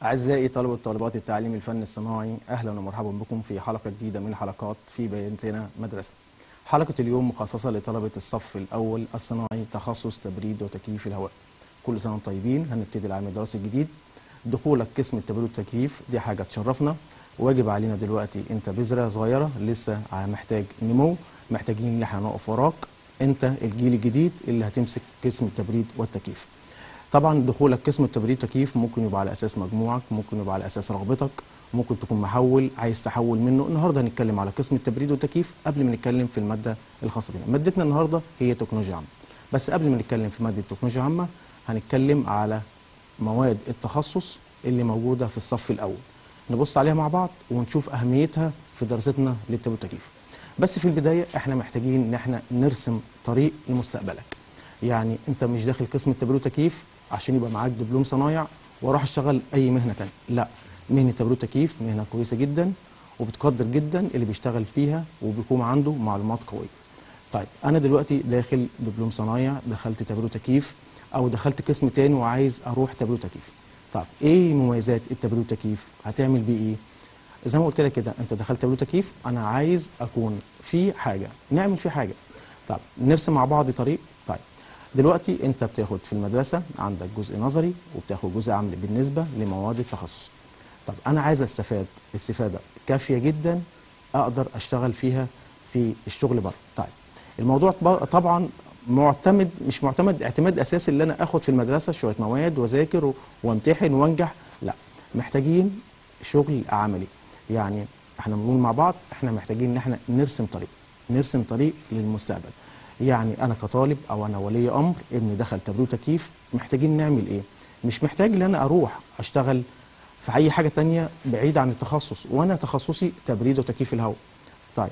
أعزائي طلبة وطالبات التعليم الفني الصناعي أهلا ومرحبا بكم في حلقة جديدة من حلقات في بيتنا مدرسة حلقة اليوم مخصصة لطلبة الصف الأول الصناعي تخصص تبريد وتكييف الهواء كل سنة وانتم طيبين هنبتدي العام الدراسي الجديد دخولك قسم التبريد والتكييف دي حاجة تشرفنا واجب علينا دلوقتي انت بذرة صغيرة لسه محتاج نمو محتاجين ان احنا نقف وراك انت الجيل الجديد اللي هتمسك قسم التبريد والتكييف طبعا دخولك قسم التبريد والتكييف ممكن يبقى على اساس مجموعك ممكن يبقى على اساس رغبتك ممكن تكون محول عايز تحول منه النهارده هنتكلم على قسم التبريد والتكييف قبل ما نتكلم في الماده الخاصه بنا مادتنا النهارده هي تكنولوجيا عامه بس قبل ما نتكلم في ماده تكنولوجيا عامه هنتكلم على مواد التخصص اللي موجوده في الصف الاول نبص عليها مع بعض ونشوف اهميتها في دراستنا للتبريد والتكييف بس في البدايه احنا محتاجين ان احنا نرسم طريق لمستقبلك يعني انت مش داخل قسم التبريد والتكييف عشان يبقى معاك دبلوم صنايع واروح اشتغل اي مهنه تانية لا مهنه تبريد والتكييف مهنه كويسه جدا وبتقدر جدا اللي بيشتغل فيها وبيكون عنده معلومات قويه طيب انا دلوقتي داخل دبلوم صنايع دخلت تبريد وتكييف او دخلت قسم تاني وعايز اروح تبريد وتكييف طيب ايه مميزات التبريد والتكييف هتعمل بيه ايه زي ما قلت لك كده انت دخلت تبريد وتكييف انا عايز اكون في حاجه نعمل في حاجه طيب نرسم مع بعض طريق طيب دلوقتي انت بتاخد في المدرسه عندك جزء نظري وبتاخد جزء عملي بالنسبه لمواد التخصص طب انا عايز استفاد استفاده كافيه جدا اقدر اشتغل فيها في الشغل بره طيب الموضوع طبعا معتمد مش معتمد اعتماد اساسي اللي انا اخد في المدرسه شويه مواد واذاكر وامتحن وانجح لا محتاجين شغل عملي يعني احنا بنقول مع بعض احنا محتاجين ان احنا نرسم طريق نرسم طريق للمستقبل يعني انا كطالب او انا ولي امر ابني دخل تبريد وتكييف محتاجين نعمل ايه مش محتاج ان انا اروح اشتغل في اي حاجه تانية بعيد عن التخصص وانا تخصصي تبريد وتكييف الهواء طيب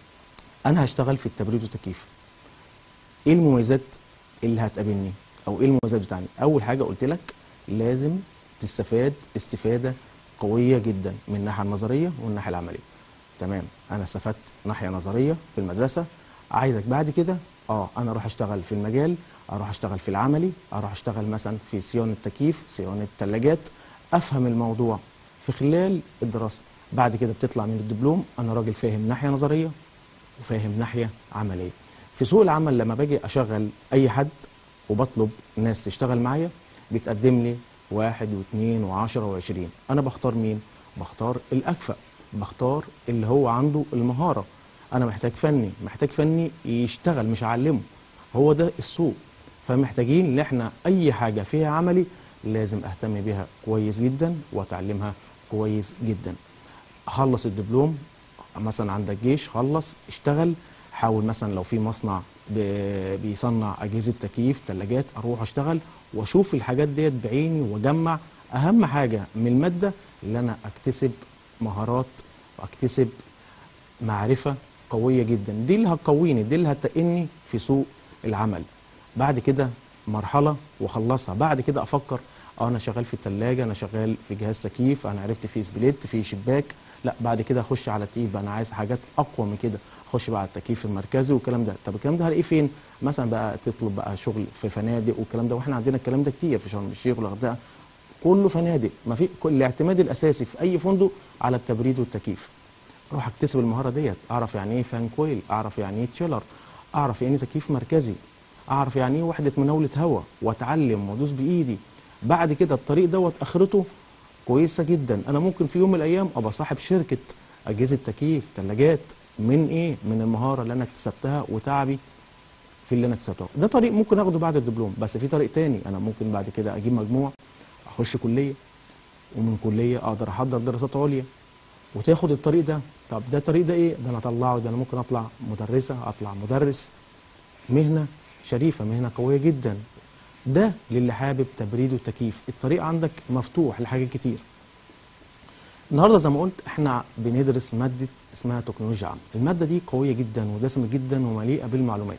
انا هشتغل في التبريد والتكييف ايه المميزات اللي هتقابلني او ايه المميزات بتاعتي اول حاجه قلت لك لازم تستفاد استفاده قويه جدا من الناحيه النظريه والناحيه العمليه تمام انا استفدت ناحيه نظريه في المدرسه عايزك بعد كده اه انا اروح اشتغل في المجال اروح اشتغل في العملي اروح اشتغل مثلا في صيانه تكييف صيانه الثلاجات افهم الموضوع في خلال الدراسه بعد كده بتطلع من الدبلوم انا راجل فاهم ناحيه نظريه وفاهم ناحيه عمليه في سوق العمل لما باجي اشغل اي حد وبطلب ناس تشتغل معايا بيتقدم لي واحد واثنين وعشرة وعشرين انا بختار مين بختار الاكفأ بختار اللي هو عنده المهاره انا محتاج فني محتاج فني يشتغل مش اعلمه هو ده السوق فمحتاجين ان احنا اي حاجه فيها عملي لازم اهتم بيها كويس جدا واتعلمها كويس جدا اخلص الدبلوم مثلا عندك جيش خلص اشتغل حاول مثلا لو في مصنع بيصنع اجهزه تكييف ثلاجات اروح اشتغل واشوف الحاجات ديت بعيني واجمع اهم حاجه من الماده اللي انا اكتسب مهارات واكتسب معرفه قويه جدا دي اللي هتقويني دي اللي هتقني في سوق العمل بعد كده مرحله واخلصها بعد كده افكر اه انا شغال في الثلاجه انا شغال في جهاز تكييف انا عرفت في سبليت في شباك لا بعد كده اخش على التكييف بقى انا عايز حاجات اقوى من كده اخش بقى على التكييف المركزي والكلام ده طب الكلام ده هلاقيه فين مثلا بقى تطلب بقى شغل في فنادق والكلام ده واحنا عندنا الكلام ده كتير في شرم الشيخ والغردقه كله فنادق ما في كل الاعتماد الاساسي في اي فندق على التبريد والتكييف اروح اكتسب المهاره ديت اعرف يعني ايه فان كويل اعرف يعني ايه تشيلر اعرف يعني ايه تكييف مركزي اعرف يعني ايه وحده مناوله هواء واتعلم وادوس بايدي بعد كده الطريق دوت اخرته كويسه جدا انا ممكن في يوم من الايام ابقى صاحب شركه اجهزه تكييف ثلاجات من ايه من المهاره اللي انا اكتسبتها وتعبي في اللي انا اكتسبته ده طريق ممكن اخده بعد الدبلوم بس في طريق تاني انا ممكن بعد كده اجيب مجموع اخش كليه ومن كليه اقدر احضر دراسات عليا وتاخد الطريق ده طب ده الطريق ده ايه ده انا اطلعه ده انا ممكن اطلع مدرسه اطلع مدرس مهنه شريفه مهنه قويه جدا ده للي حابب تبريد وتكييف الطريق عندك مفتوح لحاجات كتير النهارده زي ما قلت احنا بندرس ماده اسمها تكنولوجيا عامه الماده دي قويه جدا ودسمه جدا ومليئه بالمعلومات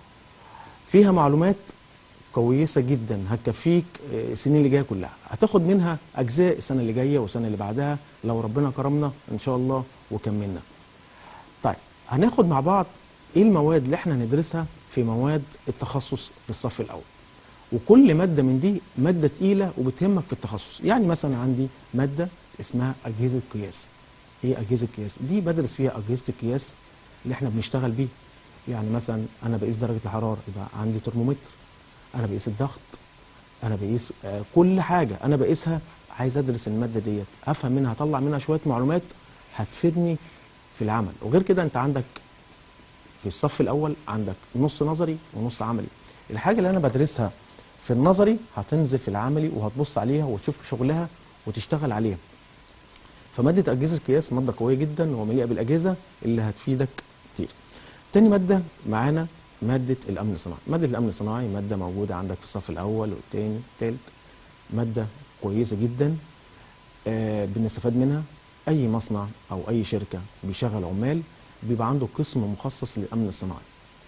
فيها معلومات كويسه جدا هتكفيك السنين اللي جايه كلها هتاخد منها اجزاء السنه اللي جايه والسنه اللي بعدها لو ربنا كرمنا ان شاء الله وكملنا طيب هناخد مع بعض ايه المواد اللي احنا هندرسها في مواد التخصص في الصف الاول وكل ماده من دي ماده تقيله وبتهمك في التخصص يعني مثلا عندي ماده اسمها اجهزه قياس ايه اجهزه قياس دي بدرس فيها اجهزه القياس اللي احنا بنشتغل بيه يعني مثلا انا بقيس درجه الحراره يبقى عندي ترمومتر انا بقيس الضغط انا بقيس آه، كل حاجه انا بقيسها عايز ادرس الماده ديت افهم منها اطلع منها شويه معلومات هتفيدني في العمل وغير كده انت عندك في الصف الاول عندك نص نظري ونص عملي الحاجه اللي انا بدرسها في النظري هتنزل في العملي وهتبص عليها وتشوف شغلها وتشتغل عليها فماده اجهزه القياس ماده قويه جدا ومليئه بالاجهزه اللي هتفيدك كتير تاني ماده معانا ماده الامن الصناعي ماده الامن الصناعي ماده موجوده عندك في الصف الاول والثاني والثالث ماده كويسه جدا آه بنستفاد منها اي مصنع او اي شركه بيشغل عمال بيبقى عنده قسم مخصص للامن الصناعي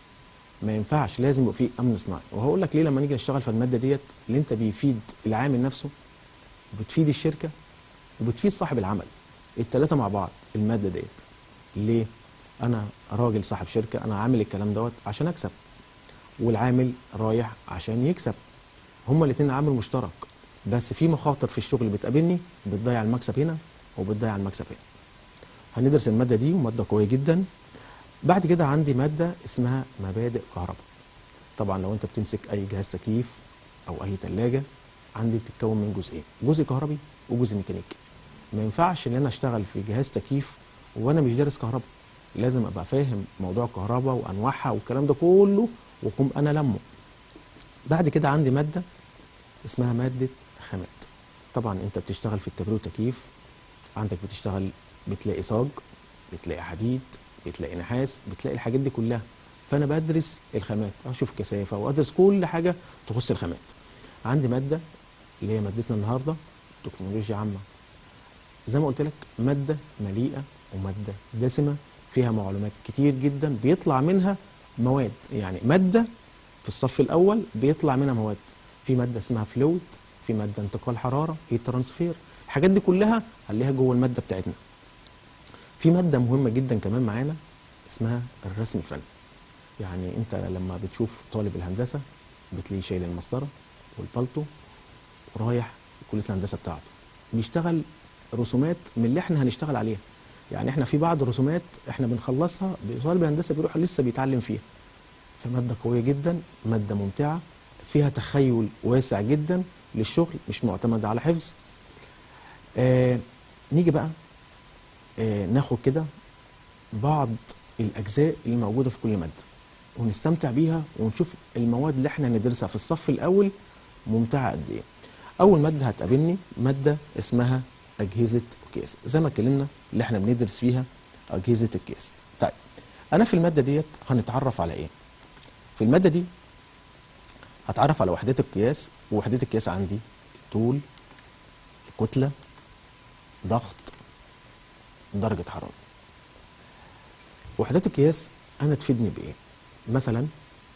ما ينفعش لازم يبقى فيه امن صناعي وهقول لك ليه لما نيجي نشتغل في الماده ديت اللي انت بيفيد العامل نفسه بتفيد الشركه وبتفيد صاحب العمل الثلاثه مع بعض الماده ديت ليه انا راجل صاحب شركه انا عامل الكلام دوت عشان اكسب والعامل رايح عشان يكسب هما الاثنين عامل مشترك بس في مخاطر في الشغل بتقابلني بتضيع المكسب هنا وبتضيع المكسب هنا هندرس الماده دي وماده قويه جدا بعد كده عندي ماده اسمها مبادئ كهرباء طبعا لو انت بتمسك اي جهاز تكييف او اي ثلاجه عندي بتتكون من جزئين جزء كهربي وجزء ميكانيكي ما ينفعش ان انا اشتغل في جهاز تكييف وانا مش دارس كهرباء لازم ابقى فاهم موضوع الكهرباء وانواعها والكلام ده كله واقوم انا لمه بعد كده عندي ماده اسمها ماده خامات طبعا انت بتشتغل في التبريد والتكييف عندك بتشتغل بتلاقي صاج بتلاقي حديد بتلاقي نحاس بتلاقي الحاجات دي كلها فانا بدرس الخامات اشوف كثافه وادرس كل حاجه تخص الخامات عندي ماده اللي هي مادتنا النهارده تكنولوجيا عامه زي ما قلت لك ماده مليئه وماده دسمه فيها معلومات كتير جدا بيطلع منها مواد يعني ماده في الصف الاول بيطلع منها مواد في ماده اسمها فلويد في ماده انتقال حراره هي ترانسفير الحاجات دي كلها هنلاقيها جوه الماده بتاعتنا في ماده مهمه جدا كمان معانا اسمها الرسم الفني يعني انت لما بتشوف طالب الهندسه بتلاقيه شايل المسطره والبلطو ورايح كليه الهندسه بتاعته بيشتغل رسومات من اللي احنا هنشتغل عليها يعني احنا في بعض الرسومات احنا بنخلصها طالب الهندسه بيروح لسه بيتعلم فيها فماده قويه جدا ماده ممتعه فيها تخيل واسع جدا للشغل مش معتمد على حفظ آه نيجي بقى آه ناخد كده بعض الاجزاء اللي موجوده في كل ماده ونستمتع بيها ونشوف المواد اللي احنا ندرسها في الصف الاول ممتعه قد ايه اول ماده هتقابلني ماده اسمها اجهزه القياس زي ما اتكلمنا اللي احنا بندرس فيها اجهزه القياس طيب انا في الماده ديت هنتعرف على ايه في الماده دي هتعرف على وحدات القياس ووحدات القياس عندي طول كتله ضغط درجه حراره وحدات القياس انا تفيدني بايه مثلا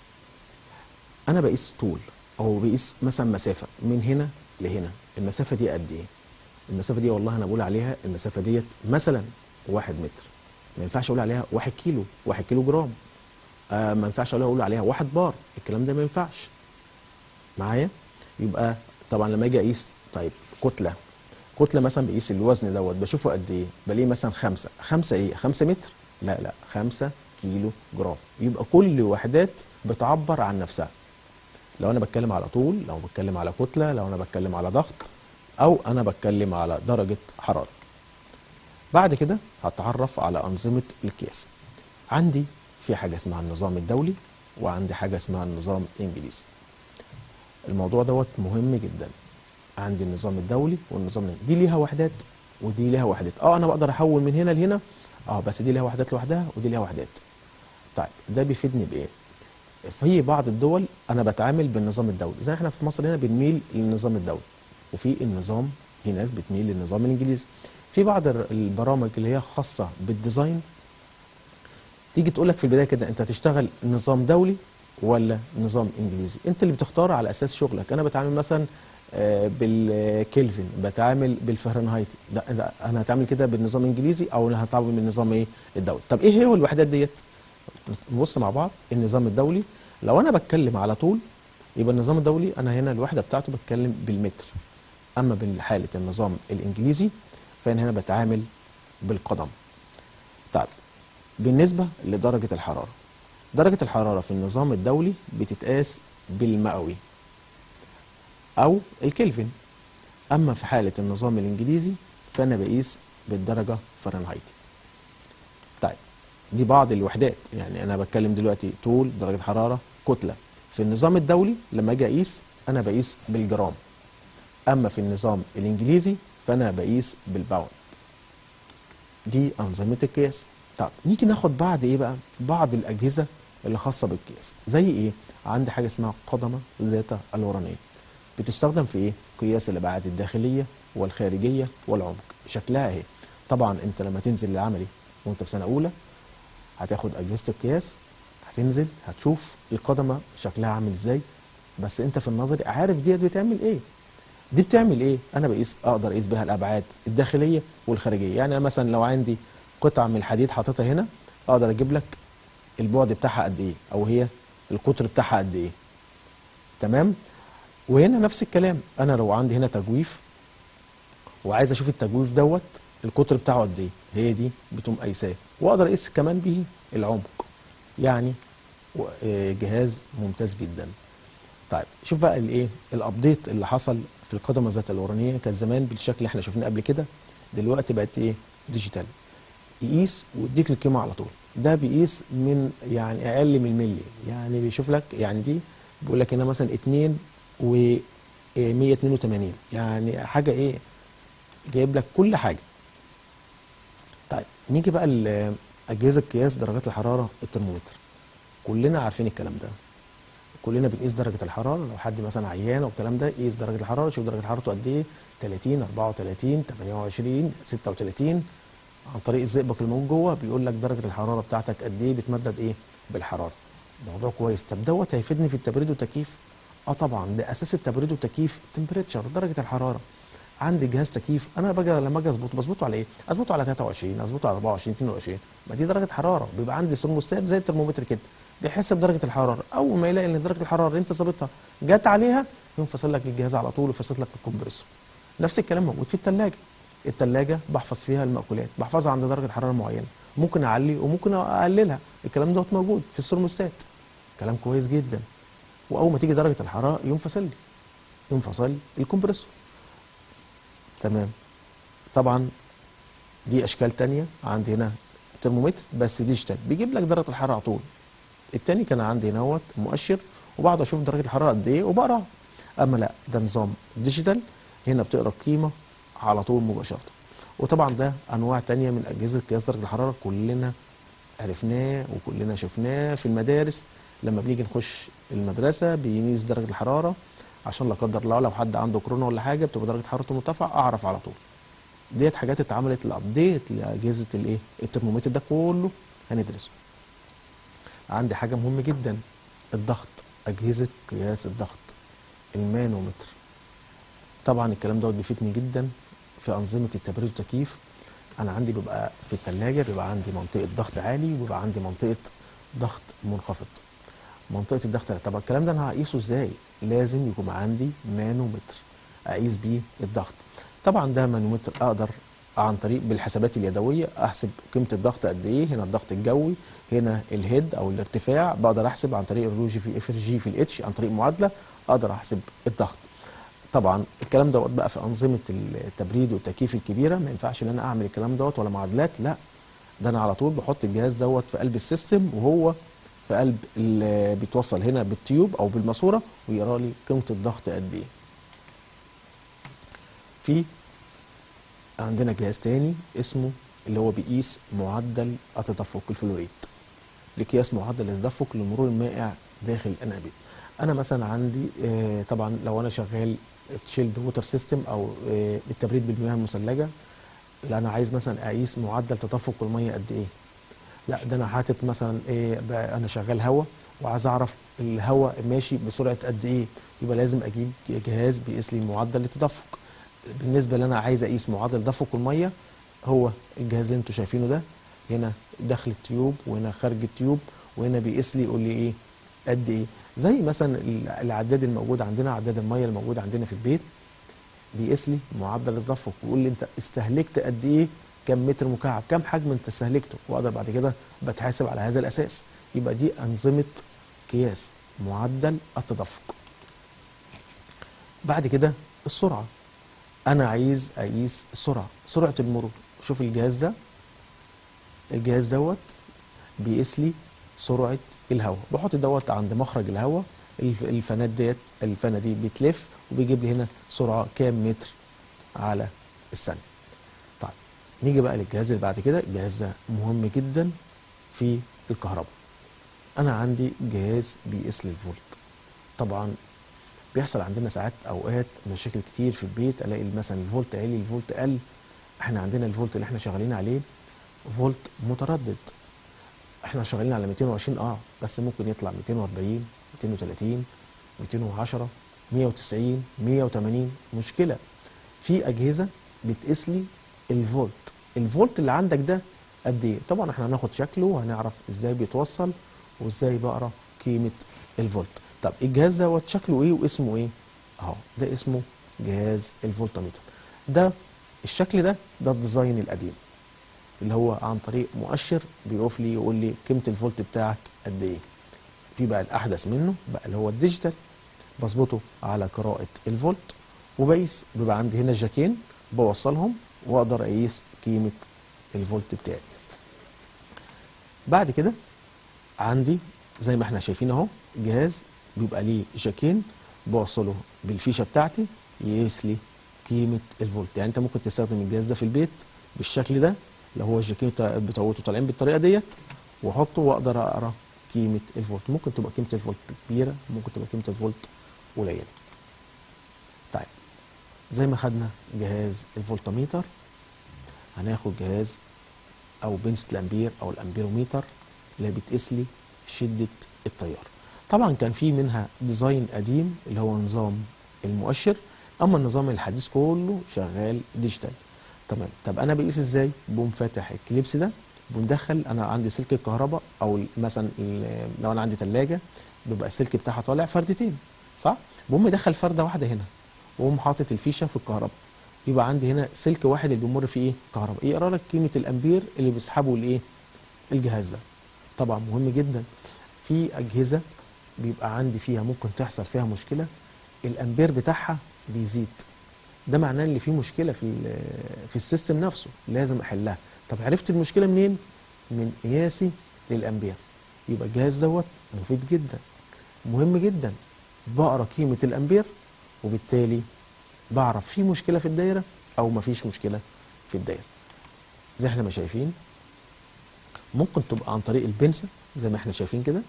انا بقيس طول او بقيس مثلا مسافه من هنا لهنا المسافه دي قد ايه المسافه دي والله انا بقول عليها المسافه ديت مثلا واحد متر ما ينفعش اقول عليها واحد كيلو واحد كيلو جرام آه ما ينفعش اقول عليها واحد بار الكلام ده ما ينفعش معايا يبقى طبعا لما اجي اقيس طيب كتله كتله مثلا بقيس الوزن دوت بشوفه قد ايه بلاقيه مثلا خمسة خمسة ايه خمسة متر لا لا خمسة كيلو جرام يبقى كل وحدات بتعبر عن نفسها لو انا بتكلم على طول لو بتكلم على كتله لو انا بتكلم على ضغط او انا بتكلم على درجه حراره بعد كده هتعرف على انظمه القياس عندي في حاجه اسمها النظام الدولي وعندي حاجه اسمها النظام الانجليزي الموضوع دوت مهم جدا عندي النظام الدولي والنظام الانجليزي دي ليها وحدات ودي ليها وحدات اه انا بقدر احول من هنا لهنا اه بس دي ليها وحدات لوحدها ودي ليها وحدات طيب ده بيفيدني بايه في بعض الدول انا بتعامل بالنظام الدولي زي احنا في مصر هنا بنميل للنظام الدولي وفي النظام في ناس بتميل للنظام الانجليزي في بعض البرامج اللي هي خاصه بالديزاين تيجي تقول لك في البدايه كده انت هتشتغل نظام دولي ولا نظام انجليزي انت اللي بتختار على اساس شغلك انا بتعامل مثلا بالكلفن بتعامل بالفهرنهايت ده, ده انا هتعامل كده بالنظام الانجليزي او انا هتعامل بالنظام ايه الدولي طب ايه هي الوحدات ديت نبص مع بعض النظام الدولي لو انا بتكلم على طول يبقى النظام الدولي انا هنا الوحده بتاعته بتكلم بالمتر اما بالحاله النظام الانجليزي فانا هنا بتعامل بالقدم طيب بالنسبه لدرجه الحراره درجه الحراره في النظام الدولي بتتقاس بالمئوي او الكلفن اما في حاله النظام الانجليزي فانا بقيس بالدرجه فahrenheit طيب دي بعض الوحدات يعني انا بتكلم دلوقتي طول درجه حراره كتله في النظام الدولي لما اجي اقيس انا بقيس بالجرام اما في النظام الانجليزي فانا بقيس بالباوند دي انظمه القياس طب نيجي ناخد بعض ايه بقى بعض الاجهزه اللي خاصه بالقياس زي ايه عندي حاجه اسمها قدمه ذات الورانيه بتستخدم في ايه قياس الابعاد الداخليه والخارجيه والعمق شكلها اهي طبعا انت لما تنزل العملي وانت في سنه اولى هتاخد اجهزه القياس هتنزل هتشوف القدمه شكلها عامل ازاي بس انت في النظري عارف ديت بتعمل ايه دي بتعمل ايه انا بقيس اقدر اقيس بها الابعاد الداخليه والخارجيه يعني أنا مثلا لو عندي قطعه من الحديد حاططها هنا اقدر اجيب لك البعد بتاعها قد ايه او هي القطر بتاعها قد ايه تمام وهنا نفس الكلام انا لو عندي هنا تجويف وعايز اشوف التجويف دوت القطر بتاعه قد ايه هي دي بتقوم قايساه واقدر اقيس كمان به العمق يعني و- آه، جهاز ممتاز جدا طيب شوف بقى الايه الابديت اللي حصل في القدمه ذات الاورانيه كان زمان بالشكل اللي احنا شفناه قبل كده دلوقتي بقت ايه ديجيتال يقيس ويديك القيمه على طول ده بيقيس من يعني اقل من الملي يعني بيشوف لك يعني دي بيقول لك هنا مثلا 2 و إيه 182 يعني حاجه ايه جايب لك كل حاجه طيب نيجي بقى لاجهزه قياس درجات الحراره الترمومتر كلنا عارفين الكلام ده كلنا بنقيس درجه الحراره لو حد مثلا عيان او الكلام ده يقيس درجه الحراره شوف درجه حرارته قد ايه 30 34 28 36 عن طريق الزئبق الموجود جوه بيقول لك درجه الحراره بتاعتك قد ايه بتمدد ايه بالحراره موضوع كويس طب دوت هيفيدني في التبريد والتكييف اه طبعا ده اساس التبريد والتكييف التمبريتشر درجه الحراره عندي جهاز تكييف انا باجي لما اجي اظبطه بظبطه على ايه؟ اظبطه على 23 اظبطه على 24 22 ما دي درجه حراره بيبقى عندي ثرموستات زي الترمومتر كده بيحس بدرجه الحراره اول ما يلاقي ان درجه الحراره اللي انت ظابطها جت عليها يقوم فاصل لك الجهاز على طول وفاصل لك الكمبريسور نفس الكلام موجود في الثلاجه الثلاجه بحفظ فيها المأكولات بحفظها عند درجه حراره معينه ممكن اعلي وممكن اقللها الكلام دوت موجود في الثرموستات كلام كويس جدا واول ما تيجي درجه الحراره يقوم فاصل لي يقوم فاصل الكمبريسور تمام طبعا دي اشكال تانية عندي هنا ترمومتر بس ديجيتال بيجيب لك درجه الحراره على طول التاني كان عندي هنا اهوت مؤشر وبقعد اشوف درجه الحراره قد ايه وبقرا اما لا ده نظام ديجيتال هنا بتقرا القيمه على طول مباشره وطبعا ده انواع تانية من اجهزه قياس درجه الحراره كلنا عرفناه وكلنا شفناه في المدارس لما بنيجي نخش المدرسه بيقيس درجه الحراره عشان لا قدر الله لو حد عنده كورونا ولا حاجه بتبقى درجه حرارته مرتفعه اعرف على طول ديت حاجات اتعملت الابديت لاجهزه الايه الترمومتر ده كله هندرسه عندي حاجه مهمه جدا الضغط اجهزه قياس الضغط المانومتر طبعا الكلام دوت بيفيدني جدا في انظمه التبريد والتكييف انا عندي بيبقى في الثلاجه بيبقى عندي منطقه ضغط عالي وبيبقى عندي منطقه ضغط منخفض منطقه الضغط طب الكلام ده انا هقيسه ازاي لازم يكون عندي مانومتر اقيس بيه الضغط طبعا ده مانومتر اقدر عن طريق بالحسابات اليدويه احسب قيمه الضغط قد ايه هنا الضغط الجوي هنا الهيد او الارتفاع بقدر احسب عن طريق الرو جي في اف جي في الاتش عن طريق معادله اقدر احسب الضغط طبعا الكلام دوت بقى في انظمه التبريد والتكييف الكبيره ما ينفعش ان انا اعمل الكلام دوت ولا معادلات لا ده انا على طول بحط الجهاز دوت في قلب السيستم وهو في قلب اللي بيتوصل هنا بالتيوب او بالماسوره ويقرا لي قيمه الضغط قد ايه في عندنا جهاز تاني اسمه اللي هو بيقيس معدل التدفق الفلوريد لقياس معدل التدفق لمرور المائع داخل الانابيب انا مثلا عندي آه طبعا لو انا شغال تشيلد ووتر سيستم او آه التبريد بالمياه المثلجه لا انا عايز مثلا اقيس معدل تدفق الميه قد ايه لا ده انا حاطط مثلا ايه بقى انا شغال هواء وعايز اعرف الهواء ماشي بسرعه قد ايه يبقى لازم اجيب جهاز بيقيس لي معدل التدفق بالنسبه اللي انا عايز اقيس معدل تدفق الميه هو الجهاز اللي انتوا شايفينه ده هنا داخل التيوب وهنا خارج التيوب وهنا بيقيس لي يقول لي ايه قد ايه زي مثلا ال- العداد الموجود عندنا عداد الميه الموجود عندنا في البيت بيقيس لي معدل التدفق ويقول لي انت استهلكت قد ايه كم متر مكعب كم حجم انت استهلكته واقدر بعد كده بتحاسب على هذا الاساس يبقى دي انظمه قياس معدل التدفق بعد كده السرعه انا عايز اقيس السرعه سرعه المرور شوف الجهاز ده الجهاز دوت بيقيس لي سرعه الهواء بحط دوت عند مخرج الهواء الف- الفانات ديت الفانه دي بتلف وبيجيب لي هنا سرعه كام متر على الثانيه طيب نيجي بقى للجهاز اللي بعد كده الجهاز ده مهم جدا في الكهرباء انا عندي جهاز بيقيس لي الفولت طبعا بيحصل عندنا ساعات اوقات مشاكل كتير في البيت الاقي مثلا الفولت عالي الفولت قل احنا عندنا الفولت اللي احنا شغالين عليه فولت متردد احنا شغالين على 220 اه بس ممكن يطلع 240 230 210 190 180 مشكله في اجهزه بتقيس لي الفولت الفولت اللي عندك ده قد ايه طبعا احنا هناخد شكله وهنعرف ازاي بيتوصل وازاي بقرا قيمه الفولت طب الجهاز دوت شكله ايه واسمه ايه اهو ده اسمه جهاز الفولتميتر ده الشكل ده ده الديزاين القديم اللي هو عن طريق مؤشر بيقف لي يقول لي قيمه الفولت بتاعك قد ايه في بقى الاحدث منه بقى اللي هو الديجيتال بظبطه على قراءه الفولت وبقيس بيبقى عندي هنا جاكين بوصلهم واقدر اقيس قيمه الفولت بتاعي بعد كده عندي زي ما احنا شايفين اهو جهاز بيبقى ليه جاكين بوصله بالفيشه بتاعتي يقيس لي قيمه الفولت يعني انت ممكن تستخدم الجهاز ده في البيت بالشكل ده اللي هو الجاكين بتاع- بتوعته طالعين بالطريقه ديت واحطه واقدر اقرا قيمه الفولت ممكن تبقى قيمه الفولت كبيره ممكن تبقى قيمه الفولت قليله طيب زي ما خدنا جهاز الفولتميتر هناخد جهاز او بنسة الامبير او الامبيروميتر اللي بتقيس لي شده التيار طبعا كان في منها ديزاين قديم اللي هو نظام المؤشر اما النظام الحديث كله شغال ديجيتال تمام طب انا بقيس ازاي بقوم فاتح الكليبس ده بندخل انا عندي سلك الكهرباء او ال- مثلا ال- لو انا عندي ثلاجه بيبقى السلك بتاعها طالع فردتين صح بقوم مدخل فرده واحده هنا واقوم حاطط الفيشه في الكهرباء يبقى عندي هنا سلك واحد اللي بيمر فيه ايه كهرباء يقرا لك قيمه الامبير اللي بيسحبه الايه الجهاز ده طبعا مهم جدا في اجهزه بيبقى عندي فيها ممكن تحصل فيها مشكله الامبير بتاعها بيزيد ده معناه ان في مشكله في ال- في السيستم نفسه لازم احلها طب عرفت المشكله منين من قياسي للامبير يبقى الجهاز دوت مفيد جدا مهم جدا بقرا قيمه الامبير وبالتالي بعرف في مشكله في الدايره او مفيش مشكله في الدايره زي احنا ما شايفين ممكن تبقى عن طريق البنسه زي ما احنا شايفين كده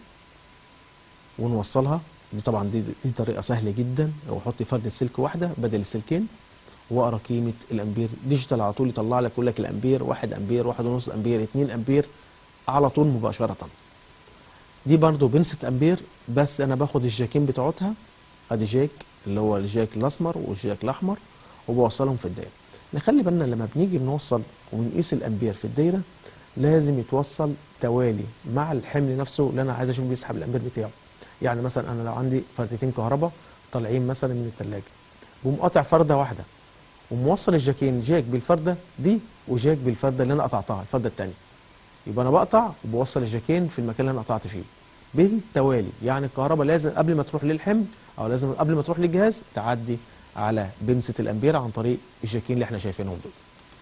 ونوصلها دي طبعا دي, دي طريقه سهله جدا لو احط فرده سلك واحده بدل السلكين واقرا قيمه الامبير ديجيتال على طول يطلع لك يقول لك الامبير 1 امبير 1 ونص امبير 2 امبير على طول مباشره دي برضو بنسة امبير بس انا باخد الجاكين بتوعتها ادي جاك اللي هو الجاك الاسمر والجاك الاحمر وبوصلهم في الدايره نخلي بالنا لما بنيجي نوصل ونقيس الامبير في الدايره لازم يتوصل توالي مع الحمل نفسه اللي انا عايز اشوف بيسحب الامبير بتاعه يعني مثلا انا لو عندي فردتين كهرباء طالعين مثلا من الثلاجه بقوم قاطع فرده واحده وموصل الجاكين جاك بالفرده دي وجاك بالفرده اللي انا قطعتها الفرده الثانيه يبقى انا بقطع وبوصل الجاكين في المكان اللي انا قطعت فيه بالتوالي يعني الكهرباء لازم قبل ما تروح للحمل او لازم قبل ما تروح للجهاز تعدي على بنسة الامبير عن طريق الجاكين اللي احنا شايفينهم دول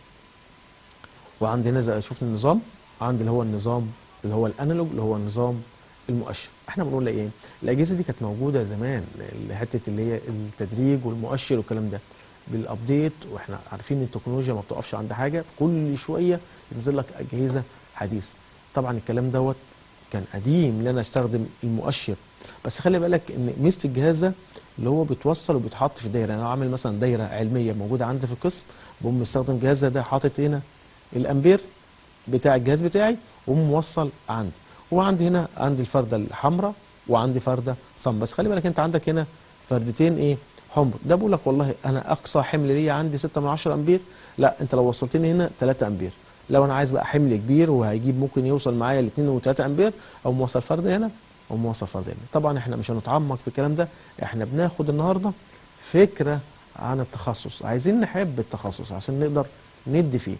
وعندنا زي شفنا النظام عندي اللي هو النظام اللي هو الانالوج اللي هو نظام المؤشر احنا بنقول ايه الاجهزه دي كانت موجوده زمان حته اللي هي التدريج والمؤشر والكلام ده بالابديت واحنا عارفين ان التكنولوجيا ما بتقفش عند حاجه كل شويه ينزل لك اجهزه حديثه طبعا الكلام دوت كان قديم ان انا استخدم المؤشر بس خلي بالك ان ميزه الجهاز ده اللي هو بيتوصل وبيتحط في دايره انا عامل مثلا دايره علميه موجوده عندي في القسم بقوم مستخدم الجهاز ده حاطط هنا الامبير بتاع الجهاز بتاعي وموصل عندي وعندي هنا عندي الفرده الحمراء وعندي فرده صم بس خلي بالك انت عندك هنا فردتين ايه حمر ده بقول لك والله انا اقصى حمل ليا عندي 6 من 10 امبير لا انت لو وصلتني هنا 3 امبير لو انا عايز بقى حمل كبير وهيجيب ممكن يوصل معايا ل 2 و3 امبير او موصل فرده هنا وموصل فرد علمي طبعا احنا مش هنتعمق في الكلام ده احنا بناخد النهارده فكره عن التخصص عايزين نحب التخصص عشان نقدر ندي فيه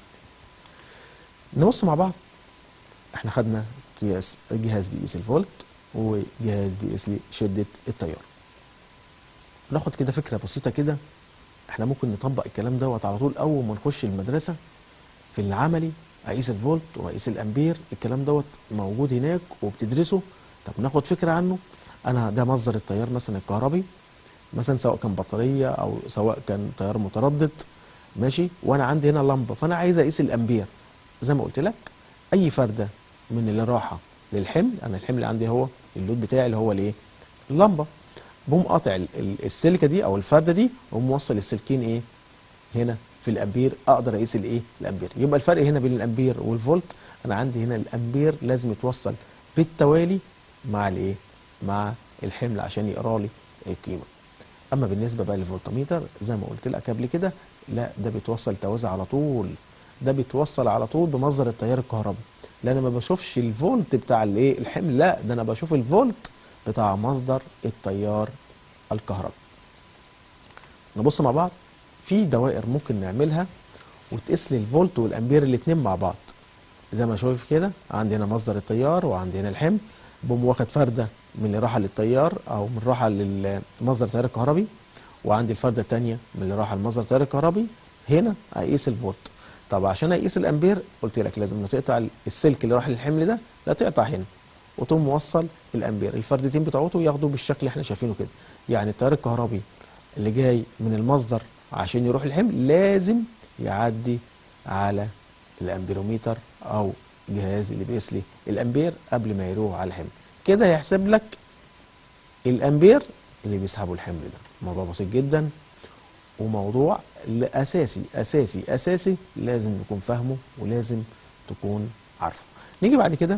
نبص مع بعض احنا خدنا قياس جهاز بيقيس الفولت وجهاز بيقيس لي شده التيار ناخد كده فكره بسيطه كده احنا ممكن نطبق الكلام دوت على طول اول ما نخش المدرسه في العملي اقيس الفولت واقيس الامبير الكلام دوت موجود هناك وبتدرسه طب ناخد فكره عنه انا ده مصدر التيار مثلا الكهربي مثلا سواء كان بطاريه او سواء كان تيار متردد ماشي وانا عندي هنا لمبه فانا عايز اقيس الامبير زي ما قلت لك اي فرده من اللي راحه للحمل انا الحمل عندي هو اللود بتاعي اللي هو الايه اللمبه بقوم قاطع ال- ال- السلكه دي او الفرده دي واقوم موصل السلكين ايه هنا في الامبير اقدر اقيس الايه الامبير يبقى الفرق هنا بين الامبير والفولت انا عندي هنا الامبير لازم يتوصل بالتوالي مع الايه مع الحمل عشان يقرا لي القيمه اما بالنسبه بقى للفولتميتر زي ما قلت لك قبل كده لا ده بيتوصل توازي على طول ده بيتوصل على طول بمصدر التيار الكهربي لا انا ما بشوفش الفولت بتاع الايه الحمل لا ده انا بشوف الفولت بتاع مصدر التيار الكهربي نبص مع بعض في دوائر ممكن نعملها وتقيس لي الفولت والامبير الاثنين مع بعض زي ما شايف كده عندي هنا مصدر التيار وعندي هنا الحمل بقوم واخد فرده من اللي راحه للتيار او من راحه لمصدر التيار الكهربي وعندي الفرده الثانيه من اللي راحه لمصدر التيار الكهربي هنا اقيس الفولت طب عشان اقيس الامبير قلت لك لازم لا تقطع السلك اللي راح للحمل ده لا تقطع هنا وتقوم موصل الامبير الفردتين بتوعته ياخدوا بالشكل اللي احنا شايفينه كده يعني التيار الكهربي اللي جاي من المصدر عشان يروح الحمل لازم يعدي على الامبيروميتر او جهاز اللي بيقيس لي الامبير قبل ما يروح على الحمل كده هيحسب لك الامبير اللي بيسحبه الحمل ده موضوع بسيط جدا وموضوع اساسي اساسي اساسي لازم تكون فاهمه ولازم تكون عارفه نيجي بعد كده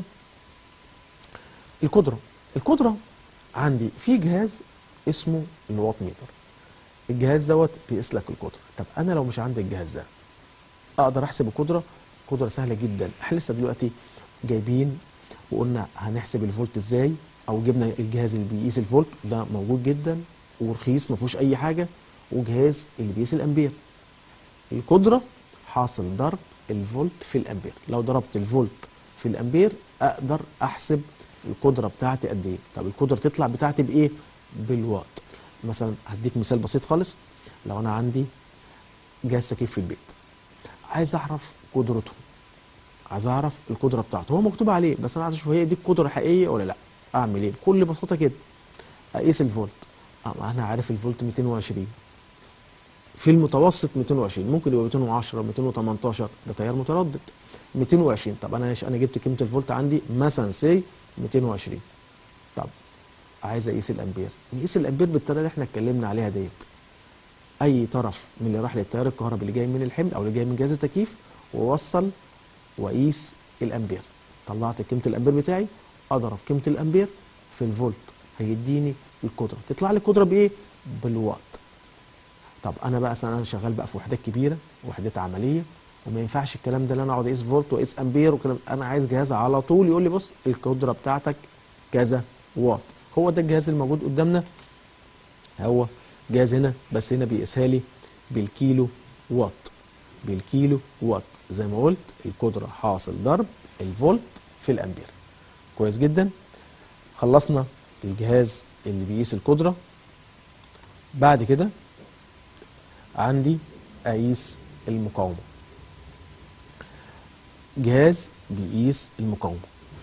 القدره القدره عندي في جهاز اسمه الوات ميتر الجهاز دوت بيقيس لك القدره طب انا لو مش عندي الجهاز ده اقدر احسب القدره قدره سهله جدا احنا لسه دلوقتي جايبين وقلنا هنحسب الفولت ازاي او جبنا الجهاز اللي بيقيس الفولت ده موجود جدا ورخيص ما فيهوش اي حاجه وجهاز اللي بيقيس الامبير القدره حاصل ضرب الفولت في الامبير لو ضربت الفولت في الامبير اقدر احسب القدره بتاعتي قد ايه طب القدره تطلع بتاعتي بايه بالوات مثلا هديك مثال بسيط خالص لو انا عندي جهاز تكييف في البيت عايز اعرف قدرته عايز اعرف القدره بتاعته هو مكتوب عليه بس انا عايز اشوف هي دي القدره حقيقيه ولا لا اعمل ايه بكل بساطه كده اقيس الفولت أه انا عارف الفولت 220 في المتوسط 220 ممكن يبقى 210 218 ده تيار متردد 220 طب انا انا جبت قيمه الفولت عندي مثلا سي 220 طب عايز اقيس الامبير نقيس الامبير بالطريقه اللي احنا اتكلمنا عليها ديت اي طرف من اللي راح للتيار الكهربي اللي جاي من الحمل او اللي جاي من جهاز التكييف ووصل واقيس الامبير طلعت قيمه الامبير بتاعي اضرب قيمه الامبير في الفولت هيديني القدره تطلع لي القدره بايه بالوات طب انا بقى انا شغال بقى في وحدات كبيره وحدات عمليه وما ينفعش الكلام ده اللي انا اقعد اقيس فولت واقيس امبير وكلام انا عايز جهاز على طول يقول لي بص القدره بتاعتك كذا واط هو ده الجهاز الموجود قدامنا هو جهاز هنا بس هنا بيقيسها لي بالكيلو وات بالكيلو وات زي ما قلت القدره حاصل ضرب الفولت في الامبير كويس جدا خلصنا الجهاز اللي بيقيس القدره بعد كده عندي اقيس المقاومه جهاز بيقيس المقاومه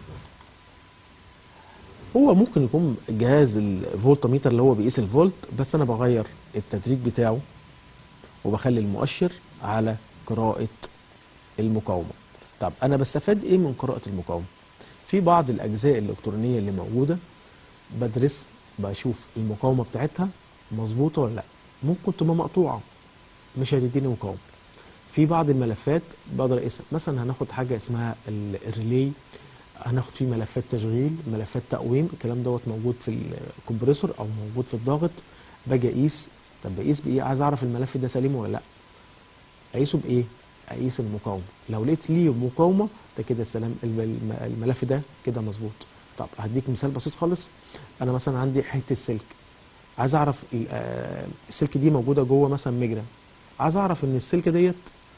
هو ممكن يكون جهاز الفولتميتر اللي هو بيقيس الفولت بس انا بغير التدريج بتاعه وبخلي المؤشر على قراءة المقاومة طب انا بستفاد ايه من قراءة المقاومة في بعض الاجزاء الالكترونية اللي موجودة بدرس بشوف المقاومة بتاعتها مظبوطة ولا لا ممكن تبقى مقطوعة مش هتديني مقاومة في بعض الملفات بقدر اقيسها مثلا هناخد حاجة اسمها الريلي هناخد فيه ملفات تشغيل ملفات تقويم الكلام دوت موجود في الكمبريسور او موجود في الضاغط باجي اقيس طب بقيس بايه عايز اعرف الملف ده سليم ولا لا اقيسه بايه اقيس المقاومه لو لقيت ليه مقاومه ده كده السلام الملف ده كده مظبوط طب هديك مثال بسيط خالص انا مثلا عندي حته سلك عايز اعرف ال- آه، السلك دي موجوده جوه مثلا مجرى عايز اعرف ان السلك ديت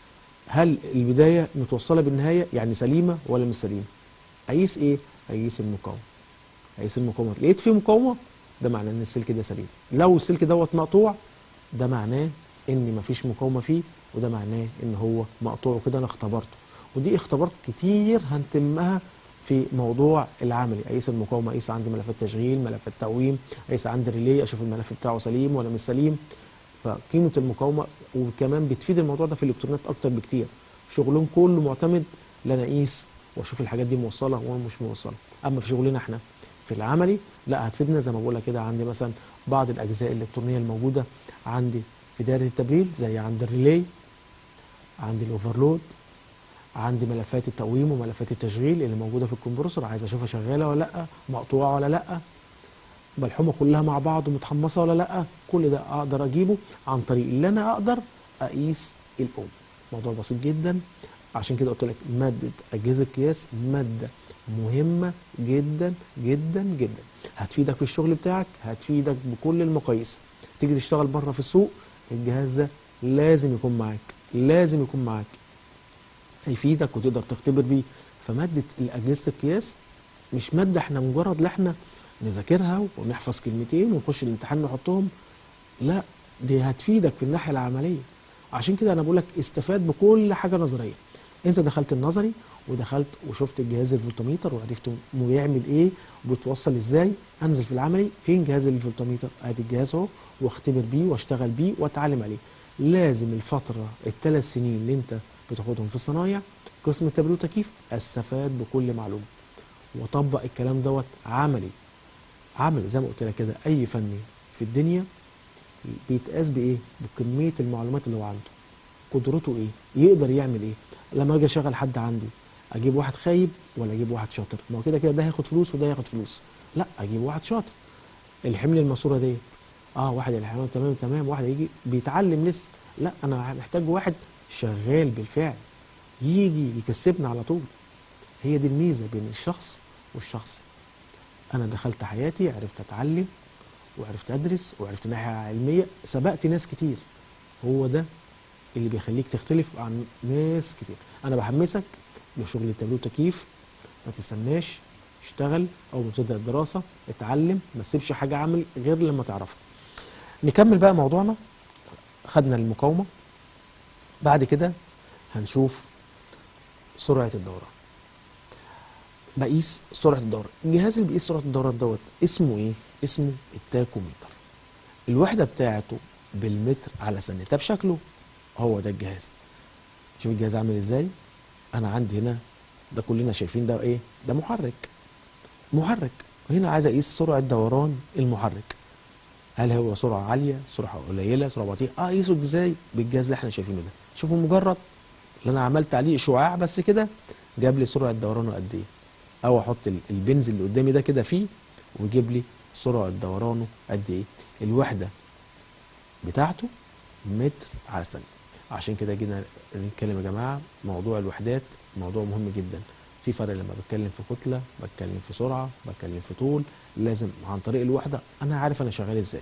هل البدايه متوصله بالنهايه يعني سليمه ولا مش سليمه اقيس ايه اقيس المقاومه اقيس المقاومه لقيت فيه مقاومه ده معناه ان السلك ده سليم لو السلك دوت مقطوع ده معناه ان مفيش مقاومه فيه وده معناه ان هو مقطوع وكده انا اختبرته ودي اختبارات كتير هنتمها في موضوع العملي اقيس المقاومه اقيس عندي ملفات تشغيل ملفات تقويم اقيس عندي ريلي اشوف الملف بتاعه سليم ولا مش سليم فقيمه المقاومه وكمان بتفيد الموضوع ده في الالكترونيات اكتر بكتير شغلهم كله معتمد ان انا اقيس واشوف الحاجات دي موصله ولا مش موصله اما في شغلنا احنا في العملي لا هتفيدنا زي ما بقول لك كده عندي مثلا بعض الاجزاء الالكترونيه الموجوده عندي في دايره التبريد زي عند الريلي عندي الاوفرلود عندي ملفات التقويم وملفات التشغيل اللي موجوده في الكمبرسور عايز اشوفها شغاله ولا لا مقطوعه ولا لا ملحومه كلها مع بعض ومتحمصه ولا لا كل ده اقدر اجيبه عن طريق اللي انا اقدر اقيس الاوم موضوع بسيط جدا عشان كده قلت لك ماده اجهزه قياس ماده مهمه جدا جدا جدا هتفيدك في الشغل بتاعك هتفيدك بكل المقاييس تيجي تشتغل بره في السوق الجهاز ده لازم يكون معاك لازم يكون معاك هيفيدك وتقدر تختبر بيه فماده الاجهزه القياس مش ماده احنا مجرد ان احنا نذاكرها ونحفظ كلمتين ونخش الامتحان نحطهم لا دي هتفيدك في الناحيه العمليه عشان كده انا بقول لك استفاد بكل حاجه نظريه انت دخلت النظري ودخلت وشفت الجهاز الفولتميتر وعرفت م- بيعمل ايه وبتوصل ازاي انزل في العملي فين جهاز الفولتميتر ادي الجهاز اهو واختبر بيه واشتغل بيه واتعلم عليه لازم الفتره الثلاث سنين اللي انت بتاخدهم في الصنايع قسم التبريد والتكييف استفاد بكل معلومه واطبق الكلام دوت عملي عملي زي ما قلت لك كده اي فني في الدنيا بيتقاس بايه بكميه المعلومات اللي هو عنده قدرته ايه يقدر يعمل ايه لما اجي اشغل حد عندي اجيب واحد خايب ولا اجيب واحد شاطر ما هو كده كده ده هياخد فلوس وده هياخد فلوس لا اجيب واحد شاطر الحمل الماسوره ديت اه واحد الحمل تمام تمام واحد يجي بيتعلم لسه لا انا محتاج واحد شغال بالفعل يجي يكسبنا على طول هي دي الميزه بين الشخص والشخص انا دخلت حياتي عرفت اتعلم وعرفت ادرس وعرفت ناحيه علميه سبقت ناس كتير هو ده اللي بيخليك تختلف عن ناس كتير انا بحمسك لشغل التبريد والتكييف ما تستناش اشتغل اول ما تبدا الدراسه اتعلم ما تسيبش حاجه عمل غير لما تعرفها نكمل بقى موضوعنا خدنا المقاومه بعد كده هنشوف سرعه الدوران بقيس سرعه الدوران الجهاز اللي بيقيس سرعه الدوران دوت اسمه ايه اسمه التاكوميتر الوحده بتاعته بالمتر على ثانيه طب شكله هو ده الجهاز شوف الجهاز عامل ازاي انا عندي هنا ده كلنا شايفين ده ايه ده محرك محرك وهنا عايز اقيس سرعه دوران المحرك هل هو سرعه عاليه سرعه قليله سرعه بطيئه اه اقيسه ازاي بالجهاز اللي احنا شايفينه ده شوفوا مجرد اللي انا عملت عليه شعاع بس كده جاب لي سرعه دورانه قد ايه او احط ال- البنز اللي قدامي ده كده فيه ويجيب لي سرعه دورانه قد ايه الوحده بتاعته متر على الثانيه عشان كده جينا نتكلم يا جماعه موضوع الوحدات موضوع مهم جدا في فرق لما بتكلم في كتله بتكلم في سرعه بتكلم في طول لازم عن طريق الوحده انا عارف انا شغال ازاي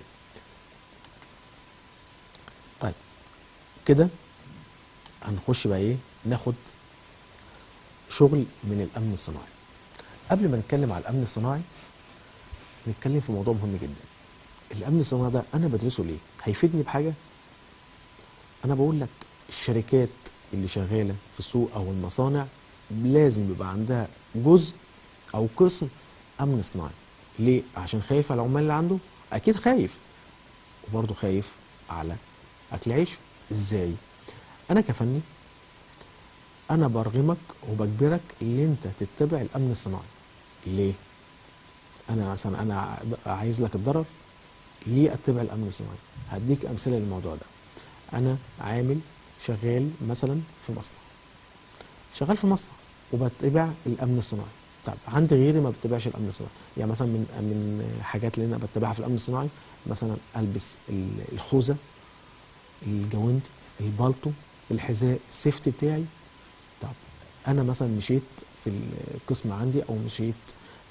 طيب كده هنخش بقى ايه ناخد شغل من الامن الصناعي قبل ما نتكلم على الامن الصناعي نتكلم في موضوع مهم جدا الامن الصناعي ده انا بدرسه ليه هيفيدني بحاجه انا بقول لك الشركات اللي شغاله في السوق او المصانع لازم يبقى عندها جزء او قسم امن صناعي ليه عشان خايف على العمال اللي عنده اكيد خايف وبرضه خايف على اكل عيشه ازاي انا كفني انا برغمك وبجبرك ان انت تتبع الامن الصناعي ليه انا مثلا انا عايز لك الضرر ليه اتبع الامن الصناعي هديك امثله للموضوع ده انا عامل شغال مثلا في مصنع شغال في مصنع وبتبع الامن الصناعي طب عندي غيري ما بتبعش الامن الصناعي يعني مثلا من من حاجات اللي انا بتبعها في الامن الصناعي مثلا البس ال- الخوذه الجواند البالطو الحذاء السيفتي بتاعي طب انا مثلا مشيت في القسم عندي او مشيت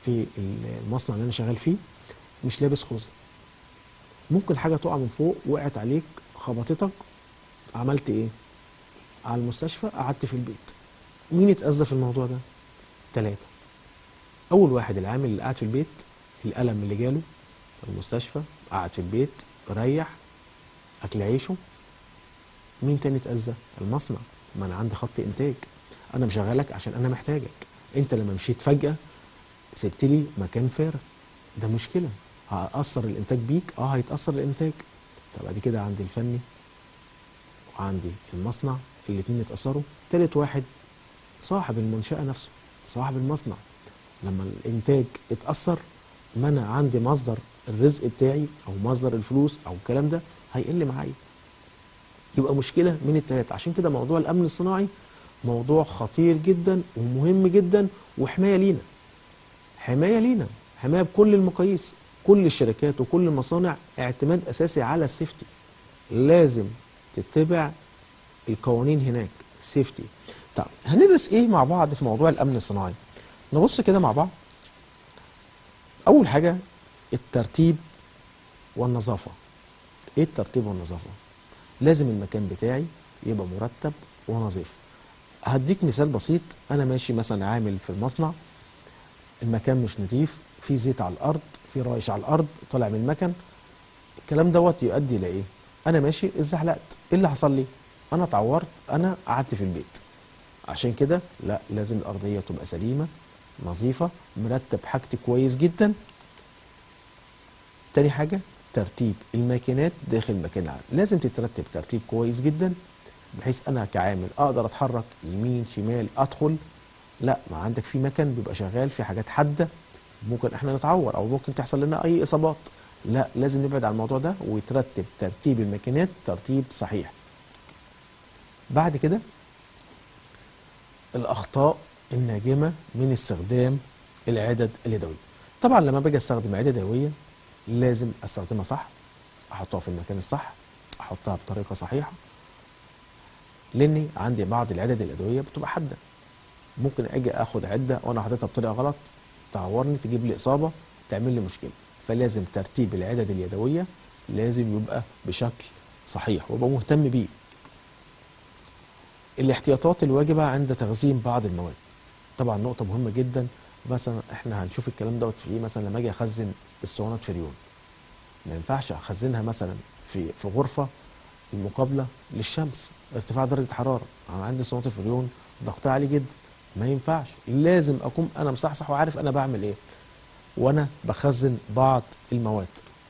في المصنع اللي انا شغال فيه مش لابس خوذه ممكن حاجه تقع من فوق وقعت عليك خبطتك عملت ايه على المستشفى قعدت في البيت مين اتأذى في الموضوع ده ثلاثة أول واحد العامل اللي قاعد في البيت الألم اللي جاله في المستشفى قعد في البيت ريح أكل عيشه مين تاني اتأذى المصنع ما أنا عندي خط إنتاج أنا مشغلك عشان أنا محتاجك أنت لما مشيت فجأة سبت لي مكان فارغ ده مشكلة هأثر الإنتاج بيك أه هيتأثر الإنتاج طب بعد كده عندي الفني وعندي المصنع الاتنين اتأثروا تالت واحد صاحب المنشأة نفسه صاحب المصنع لما الإنتاج اتأثر ما أنا عندي مصدر الرزق بتاعي أو مصدر الفلوس أو الكلام ده هيقل معايا يبقى مشكلة من التلاتة عشان كده موضوع الأمن الصناعي موضوع خطير جدا ومهم جدا وحماية لينا حماية لينا حماية بكل المقاييس كل الشركات وكل المصانع اعتماد أساسي على السيفتي لازم تتبع القوانين هناك سيفتي طب هندرس ايه مع بعض في موضوع الامن الصناعي نبص كده مع بعض اول حاجه الترتيب والنظافه ايه الترتيب والنظافه لازم المكان بتاعي يبقى مرتب ونظيف هديك مثال بسيط انا ماشي مثلا عامل في المصنع المكان مش نظيف في زيت على الارض في رايش على الارض طالع من المكن الكلام دوت يؤدي الى ايه انا ماشي اتزحلقت ايه اللي حصل لي انا اتعورت انا قعدت في البيت عشان كده لا لازم الارضيه تبقى سليمه نظيفه مرتب حاجتي كويس جدا تاني حاجه ترتيب الماكينات داخل مكان العمل لازم تترتب ترتيب كويس جدا بحيث انا كعامل اقدر اتحرك يمين شمال ادخل لا ما عندك في مكن بيبقى شغال في حاجات حاده ممكن احنا نتعور او ممكن تحصل لنا اي اصابات لا لازم نبعد عن الموضوع ده ويترتب ترتيب الماكينات ترتيب صحيح بعد كده الاخطاء الناجمه من استخدام العدد اليدويه طبعا لما باجي استخدم عدد يدويه لازم استخدمها صح احطها في المكان الصح احطها بطريقه صحيحه لاني عندي بعض العدد اليدويه بتبقى حاده ممكن اجي اخد عده وانا حاططها بطريقه غلط تعورني تجيب لي اصابه تعمل لي مشكله فلازم ترتيب العدد اليدويه لازم يبقى بشكل صحيح وابقى مهتم بيه الاحتياطات الواجبه عند تخزين بعض المواد طبعا نقطه مهمه جدا مثلا احنا هنشوف الكلام دوت في ايه مثلا لما اجي اخزن اسطوانات فريون ما ينفعش اخزنها مثلا في في غرفه المقابله للشمس ارتفاع درجه حراره انا عندي اسطوانات الفريون ضغطها عالي جدا ما ينفعش لازم اكون انا مصحصح وعارف انا بعمل ايه وانا بخزن بعض المواد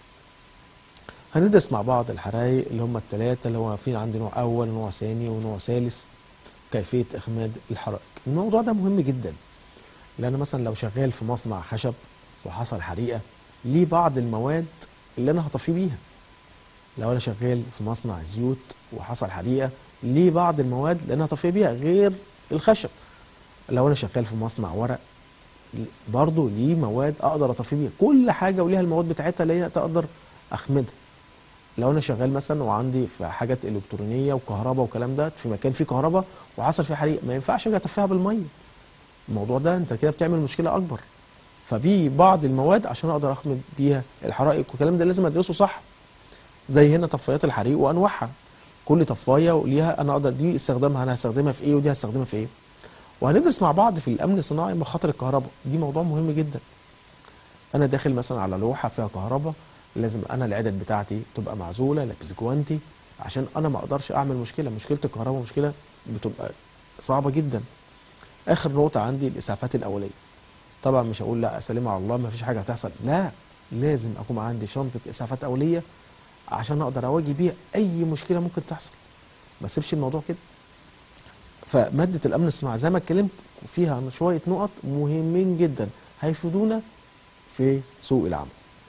هندرس مع بعض الحرايق اللي هم الثلاثه اللي هو في عندي نوع اول ونوع ثاني ونوع ثالث كيفيه اخماد الحرائق الموضوع ده مهم جدا لان مثلا لو شغال في مصنع خشب وحصل حريقه ليه بعض المواد اللي انا هطفي بيها لو انا شغال في مصنع زيوت وحصل حريقه ليه بعض المواد اللي انا هطفي بيها غير الخشب لو انا شغال في مصنع ورق برضه ليه مواد اقدر اطفي بيها كل حاجه وليها المواد بتاعتها اللي هي تقدر اخمدها لو انا شغال مثلا وعندي في حاجات الكترونيه وكهرباء والكلام ده في مكان فيه كهرباء وحصل فيه حريق ما ينفعش اجي اطفيها بالميه الموضوع ده انت كده بتعمل مشكله اكبر ففي بعض المواد عشان اقدر اخمد بيها الحرائق والكلام ده لازم ادرسه صح زي هنا طفايات الحريق وانواعها كل طفايه وليها انا اقدر دي استخدامها انا هستخدمها في ايه ودي هستخدمها في ايه وهندرس مع بعض في الامن الصناعي مخاطر الكهرباء دي موضوع مهم جدا انا داخل مثلا على لوحه فيها كهرباء لازم انا العدد بتاعتي تبقى معزوله لابس جوانتي عشان انا ما اقدرش اعمل مشكله مشكله الكهرباء مشكله بتبقى صعبه جدا اخر نقطه عندي الاسعافات الاوليه طبعا مش هقول لا اسلمها على الله ما فيش حاجه هتحصل لا لازم اكون عندي شنطه اسعافات اوليه عشان اقدر اواجه بيها اي مشكله ممكن تحصل ما اسيبش الموضوع كده فماده الامن الصناعي زي ما اتكلمت فيها شويه نقط مهمين جدا هيفيدونا في سوق العمل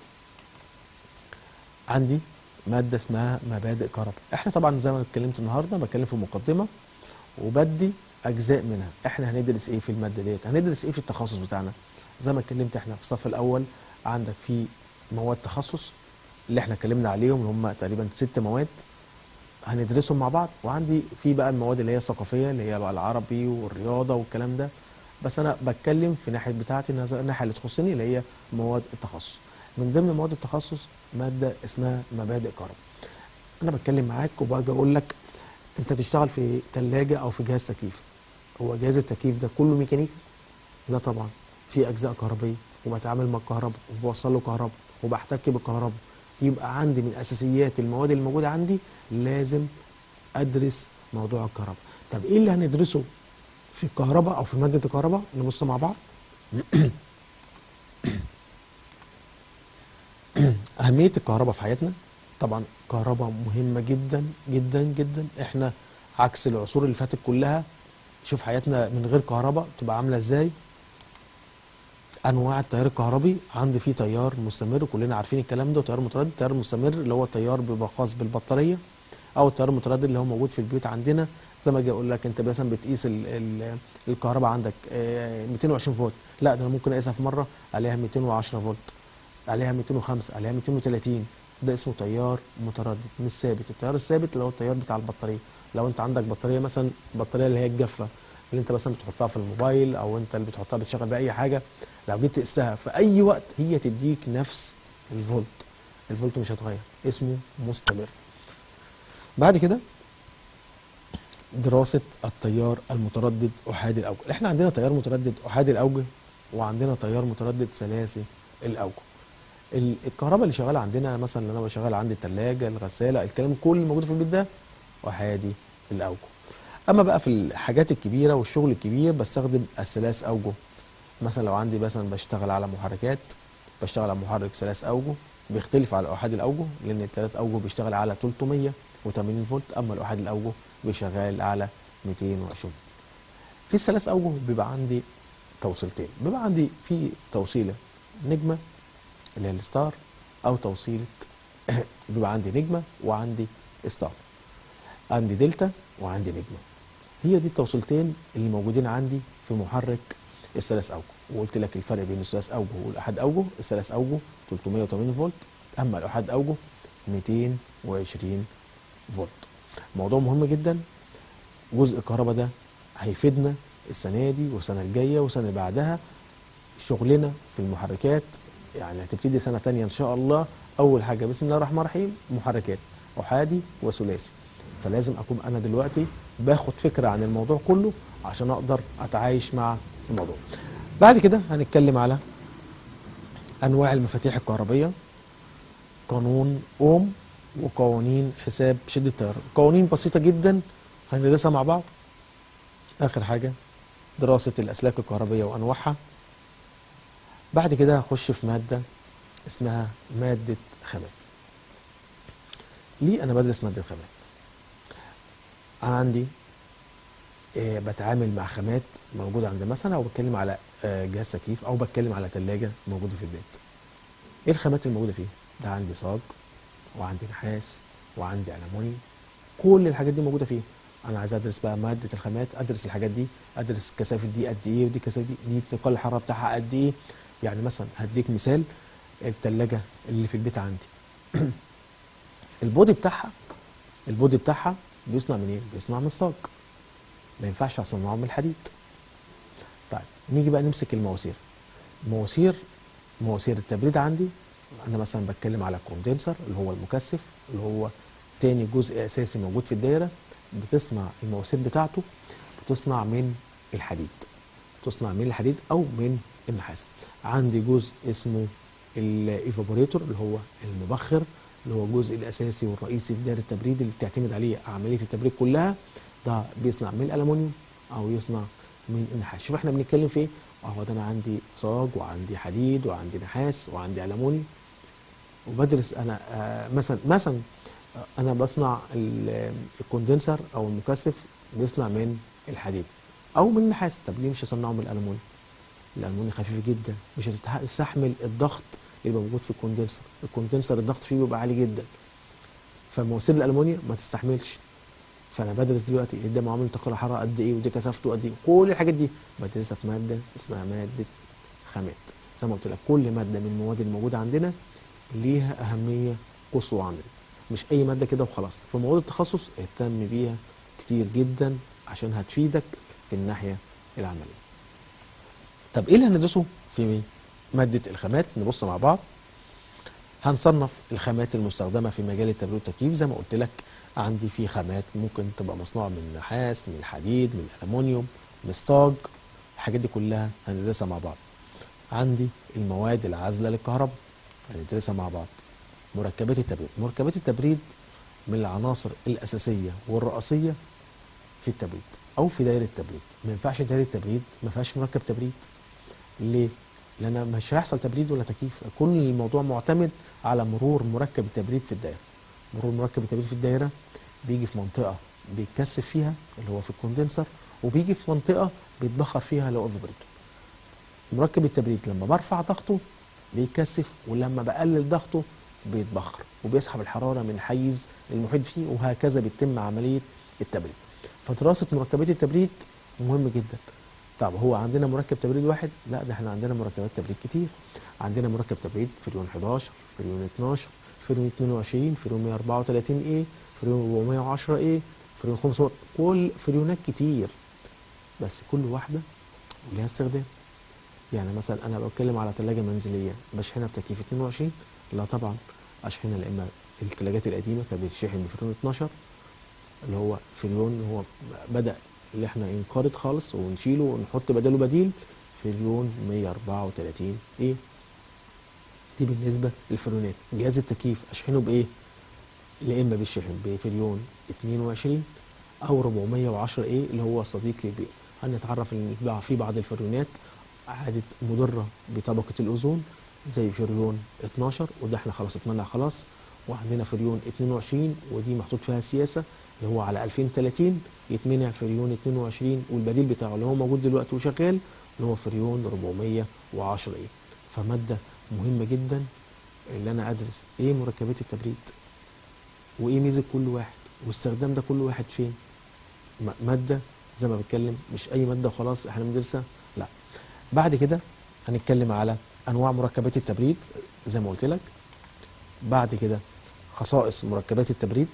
عندي ماده اسمها مبادئ كهرباء احنا طبعا زي ما اتكلمت النهارده بتكلم في مقدمه وبدي اجزاء منها احنا هندرس ايه في الماده ديت هندرس ايه في التخصص بتاعنا زي ما اتكلمت احنا في الصف الاول عندك في مواد تخصص اللي احنا اتكلمنا عليهم اللي هم تقريبا ست مواد هندرسهم مع بعض وعندي في بقى المواد اللي هي الثقافيه اللي هي بقى العربي والرياضه والكلام ده بس انا بتكلم في ناحيه بتاعتي النظ- الناحيه اللي تخصني اللي هي مواد التخصص من ضمن مواد التخصص ماده اسمها مبادئ كهرباء انا بتكلم معاك وباجي اقول لك انت تشتغل في ثلاجه او في جهاز تكييف هو جهاز التكييف ده كله ميكانيكي لا طبعا في اجزاء كهربيه وبتعامل مع الكهرباء وبوصل له كهرباء وبحتك بالكهرباء يبقى عندي من اساسيات المواد اللي موجوده عندي لازم ادرس موضوع الكهرباء طب ايه اللي هندرسه في الكهرباء او في ماده الكهرباء نبص مع بعض اهميه الكهرباء في حياتنا طبعا الكهرباء مهمه جدا جدا جدا احنا عكس العصور اللي فاتت كلها شوف حياتنا من غير كهرباء تبقى عامله ازاي انواع التيار الكهربي عندي فيه تيار مستمر كلنا عارفين الكلام ده تيار متردد تيار مستمر اللي هو تيار بيبقى خاص بالبطاريه او التيار المتردد اللي هو موجود في البيوت عندنا زي ما اجي اقول لك انت مثلا بتقيس ال ال الكهرباء عندك آه، 220 فولت لا ده انا ممكن اقيسها في مره عليها 210 فولت عليها 205 عليها 230 ده اسمه تيار متردد مش ثابت التيار الثابت اللي هو التيار بتاع البطاريه لو انت عندك بطاريه مثلا البطاريه اللي هي الجافه اللي انت مثلا بتحطها في الموبايل او انت اللي بتحطها بتشغل بيها اي حاجه لو جيت تقيسها في اي وقت هي تديك نفس الفولت الفولت مش هيتغير اسمه مستمر بعد كده دراسة التيار المتردد أحادي الأوجه احنا عندنا تيار متردد أحادي الأوجه وعندنا تيار متردد ثلاثي الأوجه ال- الكهرباء اللي شغالة عندنا مثلا اللي أنا بشغل عندي التلاجة الغسالة الكلام كل اللي موجود في البيت ده أحادي الأوجه أما بقى في الحاجات الكبيرة والشغل الكبير بستخدم الثلاث أوجه مثلا لو عندي مثلا بشتغل على محركات بشتغل على محرك ثلاث أوجه بيختلف على أحادي الأوجه لأن الثلاث أوجه بيشتغل على 380 فولت أما الأحادي الأوجه بيشغل على 220 فولت في الثلاث أوجه بيبقى عندي توصيلتين بيبقى عندي في توصيلة نجمة اللي هي الستار أو توصيلة بيبقى عندي نجمة وعندي ستار عندي دلتا وعندي نجمة هي دي التوصيلتين اللي موجودين عندي في محرك الثلاث اوجه وقلت لك الفرق بين الثلاث اوجه والاحاد اوجه الثلاث اوجه 380 فولت اما الاحاد اوجه 220 فولت موضوع مهم جدا جزء الكهرباء ده هيفيدنا السنه دي والسنه الجايه والسنه اللي بعدها شغلنا في المحركات يعني هتبتدي سنه تانية ان شاء الله اول حاجه بسم الله الرحمن الرحيم محركات احادي وثلاثي فلازم اكون انا دلوقتي باخد فكره عن الموضوع كله عشان اقدر اتعايش مع الموضوع بعد كده هنتكلم على انواع المفاتيح الكهربيه قانون اوم وقوانين حساب شده التيار قوانين بسيطه جدا هندرسها مع بعض اخر حاجه دراسه الاسلاك الكهربيه وانواعها بعد كده هخش في ماده اسمها ماده خامات ليه انا بدرس ماده خامات انا عندي آه، بتعامل مع خامات موجوده عند مثلا او بتكلم على آه، جهاز تكييف او بتكلم على ثلاجه موجوده في البيت ايه الخامات الموجوده فيه ده عندي صاج وعندي نحاس وعندي المونيوم كل الحاجات دي موجوده فيه انا عايز ادرس بقى ماده الخامات ادرس الحاجات دي ادرس كثافه دي قد ايه ودي كثافه دي دي انتقال الحراره بتاعها قد ايه يعني مثلا هديك مثال الثلاجه اللي في البيت عندي البودي بتاعها البودي بتاعها بيصنع من ايه بيصنع من الصاج ما ينفعش اصنعه من الحديد طيب نيجي بقى نمسك المواسير مواسير مواسير التبريد عندي انا مثلا بتكلم على كوندنسر اللي هو المكثف اللي هو تاني جزء اساسي موجود في الدايره بتصنع المواسير بتاعته بتصنع من الحديد تصنع من الحديد او من النحاس عندي جزء اسمه الايفابوريتور اللي هو المبخر اللي هو الجزء الاساسي والرئيسي في دايره التبريد اللي بتعتمد عليه عمليه التبريد كلها ده بيصنع من الالومنيوم او يصنع من النحاس شوف احنا بنتكلم في ايه اه ده انا عندي صاج وعندي حديد وعندي نحاس وعندي الومنيوم وبدرس انا آه مثلا مثلا آه، انا بصنع ال- الكوندنسر او المكثف بيصنع من الحديد او من النحاس طب ليه مش اصنعه من الالومنيوم الالومنيوم خفيف جدا مش هتستحمل الضغط اللي موجود في الكوندنسر الكوندنسر الضغط فيه بيبقى عالي جدا فمواسير الالومنيوم ما تستحملش فانا بدرس دلوقتي ايه ده معامل انتقال الحراره قد ايه ودي كثافته قد ايه كل الحاجات دي بدرسها في ماده اسمها ماده خامات زي ما قلت لك كل ماده من المواد الموجوده عندنا ليها اهميه قصوى عندنا مش اي ماده كده وخلاص في مواد التخصص اهتم بيها كتير جدا عشان هتفيدك في الناحيه العمليه طب ايه اللي هندرسه في ماده الخامات نبص مع بعض هنصنف الخامات المستخدمه في مجال التبريد والتكييف زي ما قلت لك عندي في خامات ممكن تبقى مصنوعه من النحاس من الحديد من الالومنيوم من الصاج الحاجات دي كلها هندرسها مع بعض عندي المواد العازله للكهرباء هندرسها مع بعض مركبات التبريد مركبات التبريد من العناصر الاساسيه والرئيسيه في التبريد او في دايره التبريد ما ينفعش دايره التبريد ما فيهاش مركب تبريد ليه لان مش هيحصل تبريد ولا تكييف كل الموضوع معتمد على مرور مركب التبريد في الدائره مرور مركب التبريد في الدائره بيجي في منطقه بيتكثف فيها اللي هو في الكوندنسر وبيجي في منطقه بيتبخر فيها اللي هو الفبريتور مركب التبريد لما برفع ضغطه بيتكثف ولما بقلل ضغطه بيتبخر وبيسحب الحراره من الحيز المحيط فيه وهكذا بيتم عمليه التبريد فدراسه مركبات التبريد مهم جدا طب هو عندنا مركب تبريد واحد لا ده احنا عندنا مركبات تبريد كتير عندنا مركب تبريد فريون 11 فريون 12 فريون 22 فريون 134 ايه فريون 410 ايه فريون 500 كل فريونات كتير بس كل واحده وليها استخدام يعني مثلا انا بتكلم على ثلاجه منزليه بشحنها بتكييف 22 لا طبعا اشحنها لا اما الثلاجات القديمه كانت بتشحن بفريون 12 اللي هو فريون هو بدا اللي احنا ينقرض خالص ونشيله ونحط بداله بديل فريون 134 ايه دي بالنسبه للفريونات جهاز التكييف اشحنه بايه يا اما بيشحن بفريون 22 او 410 ايه اللي هو صديق للبيئه هنتعرف ان في بعض الفريونات عادت مضره بطبقه الاوزون زي فريون 12 وده احنا خلاص اتمنع خلاص وعندنا فريون 22 ودي محطوط فيها سياسه اللي هو على 2030 يتمنع فريون 22 والبديل بتاعه اللي هو موجود دلوقتي وشغال اللي هو فريون 410 ايه فماده مهمه جدا اللي انا ادرس ايه مركبات التبريد وايه ميزه كل واحد واستخدام ده كل واحد فين م- ماده زي ما بتكلم مش اي ماده وخلاص احنا بندرسها لا بعد كده هنتكلم على انواع مركبات التبريد زي ما قلت لك بعد كده خصائص مركبات التبريد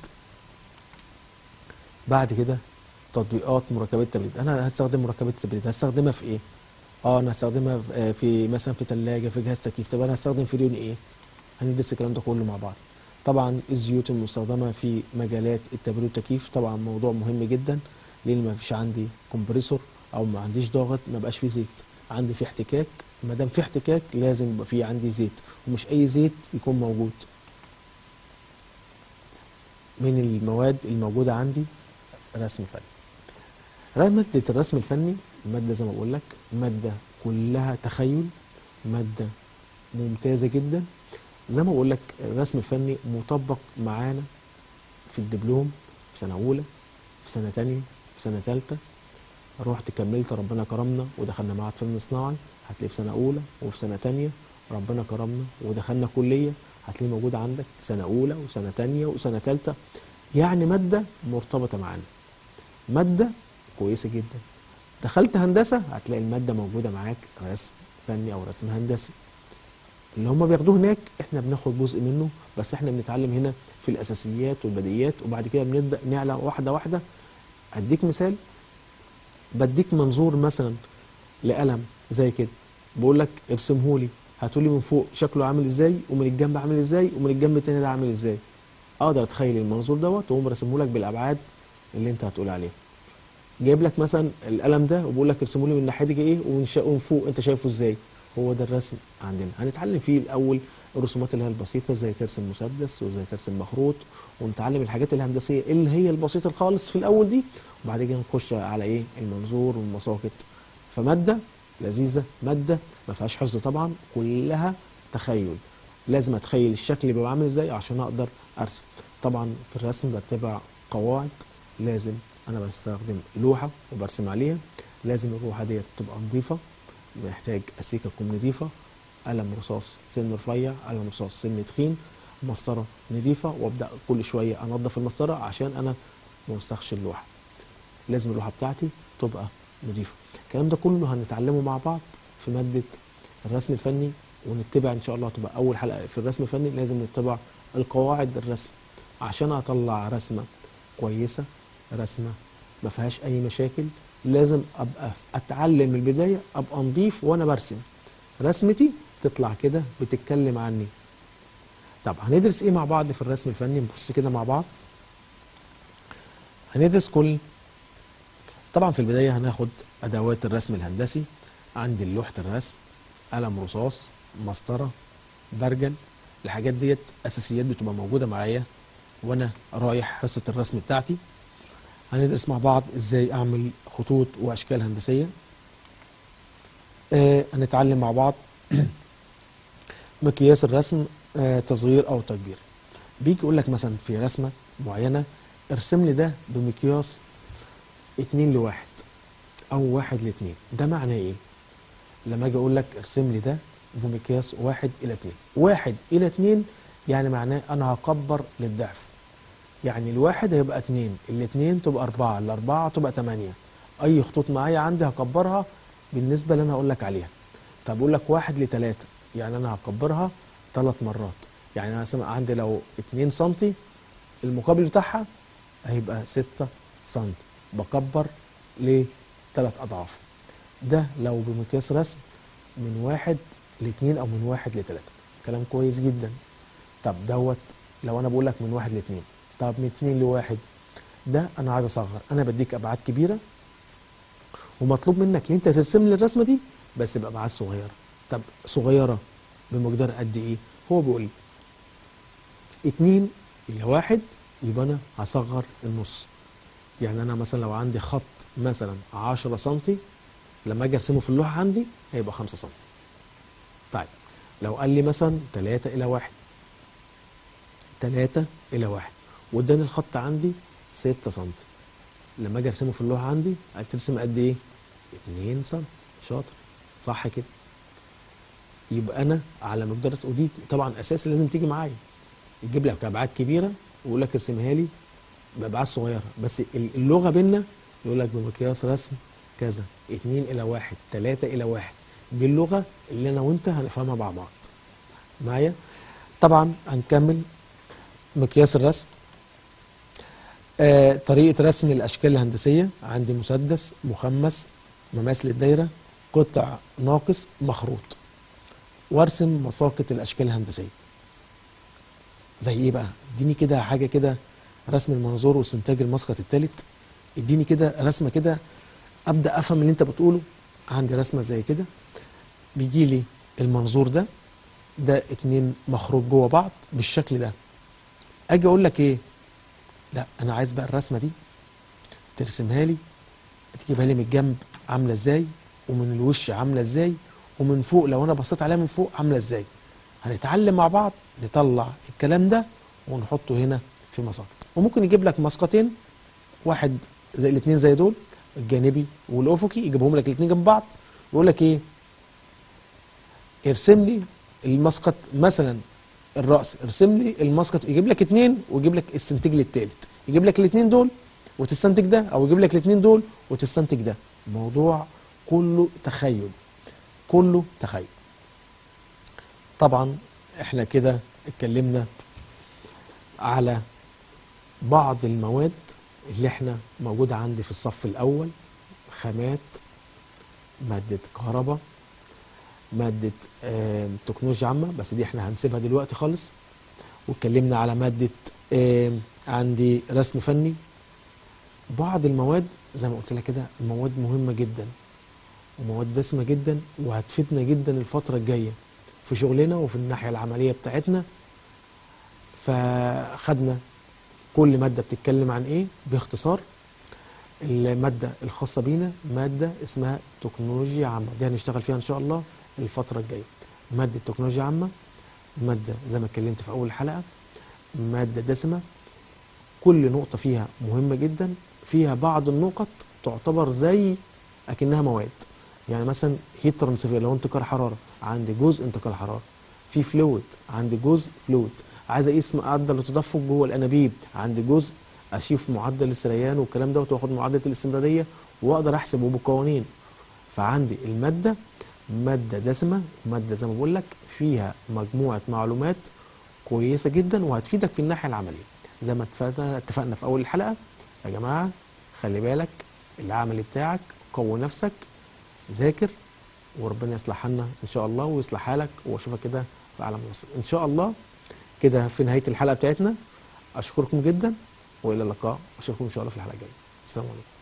بعد كده تطبيقات مركبات التبريد انا هستخدم مركبات التبريد هستخدمها في ايه اه انا هستخدمها في- آه، في مثلا في ثلاجه في جهاز تكييف طب انا هستخدم فريون ايه هندرس الكلام ده كله مع بعض طبعا الزيوت المستخدمه في مجالات التبريد والتكييف طبعا موضوع مهم جدا لان ما فيش عندي كومبريسور او ما عنديش ضغط ما بقاش فيه زيت عندي في احتكاك ما دام في احتكاك لازم يبقى في عندي زيت ومش اي زيت يكون موجود من المواد الموجوده عندي رسم فني را- مادة الرسم الفني مادة زي ما بقول لك مادة كلها تخيل مادة ممتازة جدا زي ما بقول لك الرسم الفني مطبق معانا في الدبلوم في سنة أولى في سنة تانية في سنة تالتة رحت كملت ربنا كرمنا ودخلنا معهد فن صناعي هتلاقيه في سنة أولى وفي سنة تانية ربنا كرمنا ودخلنا كلية هتلاقيه موجود عندك سنة أولى وسنة تانية وسنة تالتة يعني مادة مرتبطة معانا مادة كويسة جدا دخلت هندسة هتلاقي المادة موجودة معاك رسم فني أو رسم هندسي اللي هم بياخدوه هناك احنا بناخد جزء منه بس احنا بنتعلم هنا في الأساسيات والبديهيات وبعد كده بنبدأ نعلى واحدة واحدة أديك مثال بديك منظور مثلا لقلم زي كده بقول لك ارسمه لي هتقولي من فوق شكله عامل ازاي ومن الجنب عامل ازاي ومن الجنب التاني ده عامل ازاي اقدر اتخيل المنظور دوت واقوم راسمه لك بالابعاد اللي انت هتقول عليها جايب لك مثلا القلم ده وبقول لك ارسمه لي من الناحيه دي ايه ومن شا- ومن فوق انت شايفه ازاي هو ده الرسم عندنا هنتعلم فيه الاول الرسومات اللي هي البسيطه زي ترسم مسدس وزي ترسم مخروط ونتعلم الحاجات الهندسيه اللي هي البسيطه خالص في الاول دي وبعد كده نخش على ايه المنظور والمساقط فماده لذيذه ماده ما فيهاش حفظ طبعا كلها تخيل لازم اتخيل الشكل بيبقى عامل ازاي عشان اقدر ارسم طبعا في الرسم بتبع قواعد لازم انا بستخدم لوحه وبرسم عليها لازم اللوحه ديت تبقى نظيفه محتاج اسيكه تكون نظيفه قلم رصاص سن رفيع قلم رصاص سن تخين مسطره نظيفه وابدا كل شويه انظف المسطره عشان انا ما اوسخش اللوحه لازم اللوحه بتاعتي تبقى نظيفه الكلام ده كله هنتعلمه مع بعض في ماده الرسم الفني ونتبع ان شاء الله تبقى اول حلقه في الرسم الفني لازم نتبع القواعد الرسم عشان اطلع رسمه كويسه رسمه ما فيهاش اي مشاكل لازم ابقى اتعلم من البدايه ابقى نضيف وانا برسم رسمتي تطلع كده بتتكلم عني طب هندرس ايه مع بعض في الرسم الفني نبص كده مع بعض هندرس كل طبعا في البدايه هناخد ادوات الرسم الهندسي عندي لوحه الرسم قلم رصاص مسطره برجل الحاجات ديت اساسيات بتبقى موجوده معايا وانا رايح حصه الرسم بتاعتي هندرس مع بعض ازاي اعمل خطوط واشكال هندسيه آه هنتعلم مع بعض مقياس الرسم آه تصغير او تكبير بيجي يقول لك مثلا في رسمه معينه ارسم لي ده بمقياس اتنين لواحد او واحد لاتنين ده معناه ايه لما اجي اقول لك ارسم لي ده بمقياس واحد الى اتنين واحد الى اتنين يعني معناه انا هكبر للضعف يعني الواحد هيبقى اتنين الاتنين تبقى اربعة الاربعة تبقى تمانية اي خطوط معايا عندي هكبرها بالنسبة اللي انا هقول لك عليها طب اقول لك واحد لتلاتة يعني انا هكبرها ثلاث مرات يعني انا مثلا عندي لو اتنين سنتي المقابل بتاعها هيبقى ستة سنتي بكبر لثلاث اضعاف ده لو بمقياس رسم من واحد لاتنين او من واحد لتلاتة كلام كويس جدا طب دوت لو انا بقول لك من واحد لاتنين طب من اتنين لواحد ده انا عايز اصغر انا بديك ابعاد كبيره ومطلوب منك ان انت ترسم لي الرسمه دي بس بابعاد صغيره طب صغيره بمقدار قد ايه هو بيقول لي اتنين الى واحد يبقى انا هصغر النص يعني انا مثلا لو عندي خط مثلا 10 سنتي لما اجي ارسمه في اللوحه عندي هيبقى 5 سنتي طيب لو قال لي مثلا 3 الى 1 3 الى 1 واداني الخط عندي 6 سم لما اجي ارسمه في اللوحه عندي هترسم قد ايه 2 سم شاطر صح كده يبقى انا على مقدار ودي طبعا اساسي لازم تيجي معايا يجيب لك ابعاد كبيره ويقول لك ارسمها لي بابعاد صغيره بس اللغه بينا يقول لك بمقياس رسم كذا 2 الى 1 3 الى 1 دي اللغه اللي انا وانت هنفهمها مع بعض معايا طبعا هنكمل مقياس الرسم آه طريقة رسم الأشكال الهندسية عندي مسدس مخمس مماثل الدايرة قطع ناقص مخروط وارسم مساقط الأشكال الهندسية زي ايه بقى اديني كده حاجة كده رسم المنظور واستنتاج المسقط الثالث اديني كده رسمة كده أبدأ أفهم اللي أنت بتقوله عندي رسمة زي كده بيجي لي المنظور ده ده اتنين مخروط جوه بعض بالشكل ده اجي اقول لك ايه لا انا عايز بقى الرسمه دي ترسمها لي تجيبها لي من الجنب عامله ازاي ومن الوش عامله ازاي ومن فوق لو انا بصيت عليها من فوق عامله ازاي هنتعلم مع بعض نطلع الكلام ده ونحطه هنا في مساقط وممكن يجيب لك مسقطين واحد زي الاثنين زي دول الجانبي والافقي يجيبهم لك الاثنين جنب بعض ويقول لك ايه ارسم لي المسقط مثلا الراس ارسم لي المسقط يجيب لك اثنين ويجيب لك استنتج لي الثالث يجيب لك الاثنين دول وتستنتج ده او يجيب لك الاثنين دول وتستنتج ده موضوع كله تخيل كله تخيل طبعا احنا كده اتكلمنا على بعض المواد اللي احنا موجودة عندي في الصف الأول خامات مادة كهرباء مادة آه تكنولوجيا عامة بس دي احنا هنسيبها دلوقتي خالص واتكلمنا على مادة آه عندي رسم فني بعض المواد زي ما قلت لك كده مواد مهمة جدا ومواد دسمة جدا وهتفيدنا جدا الفترة الجاية في شغلنا وفي الناحية العملية بتاعتنا فخدنا كل مادة بتتكلم عن ايه باختصار المادة الخاصة بينا مادة اسمها تكنولوجيا عامة دي هنشتغل فيها ان شاء الله الفترة الجاية مادة تكنولوجيا عامة مادة زي ما اتكلمت في أول الحلقة مادة دسمة كل نقطة فيها مهمة جدا فيها بعض النقط تعتبر زي أكنها مواد يعني مثلا هيت ترانسفير لو انتقال حرارة عندي جزء انتقال حرارة في فلويد عندي جزء فلويد عايز اقيس معدل التدفق جوه الانابيب عندي جزء اشوف معدل السريان والكلام دوت واخد معدل الاستمراريه واقدر احسبه بقوانين فعندي الماده ماده دسمه وماده زي ما بقول لك فيها مجموعه معلومات كويسه جدا وهتفيدك في الناحيه العمليه زي ما اتفقنا اتفقنا في اول الحلقه يا جماعه خلي بالك العملي بتاعك قوي نفسك ذاكر وربنا يصلح حالنا ان شاء الله ويصلح حالك واشوفك كده في عالم مصر ان شاء الله كده في نهايه الحلقه بتاعتنا اشكركم جدا والى اللقاء اشوفكم ان شاء الله في الحلقه الجايه السلام عليكم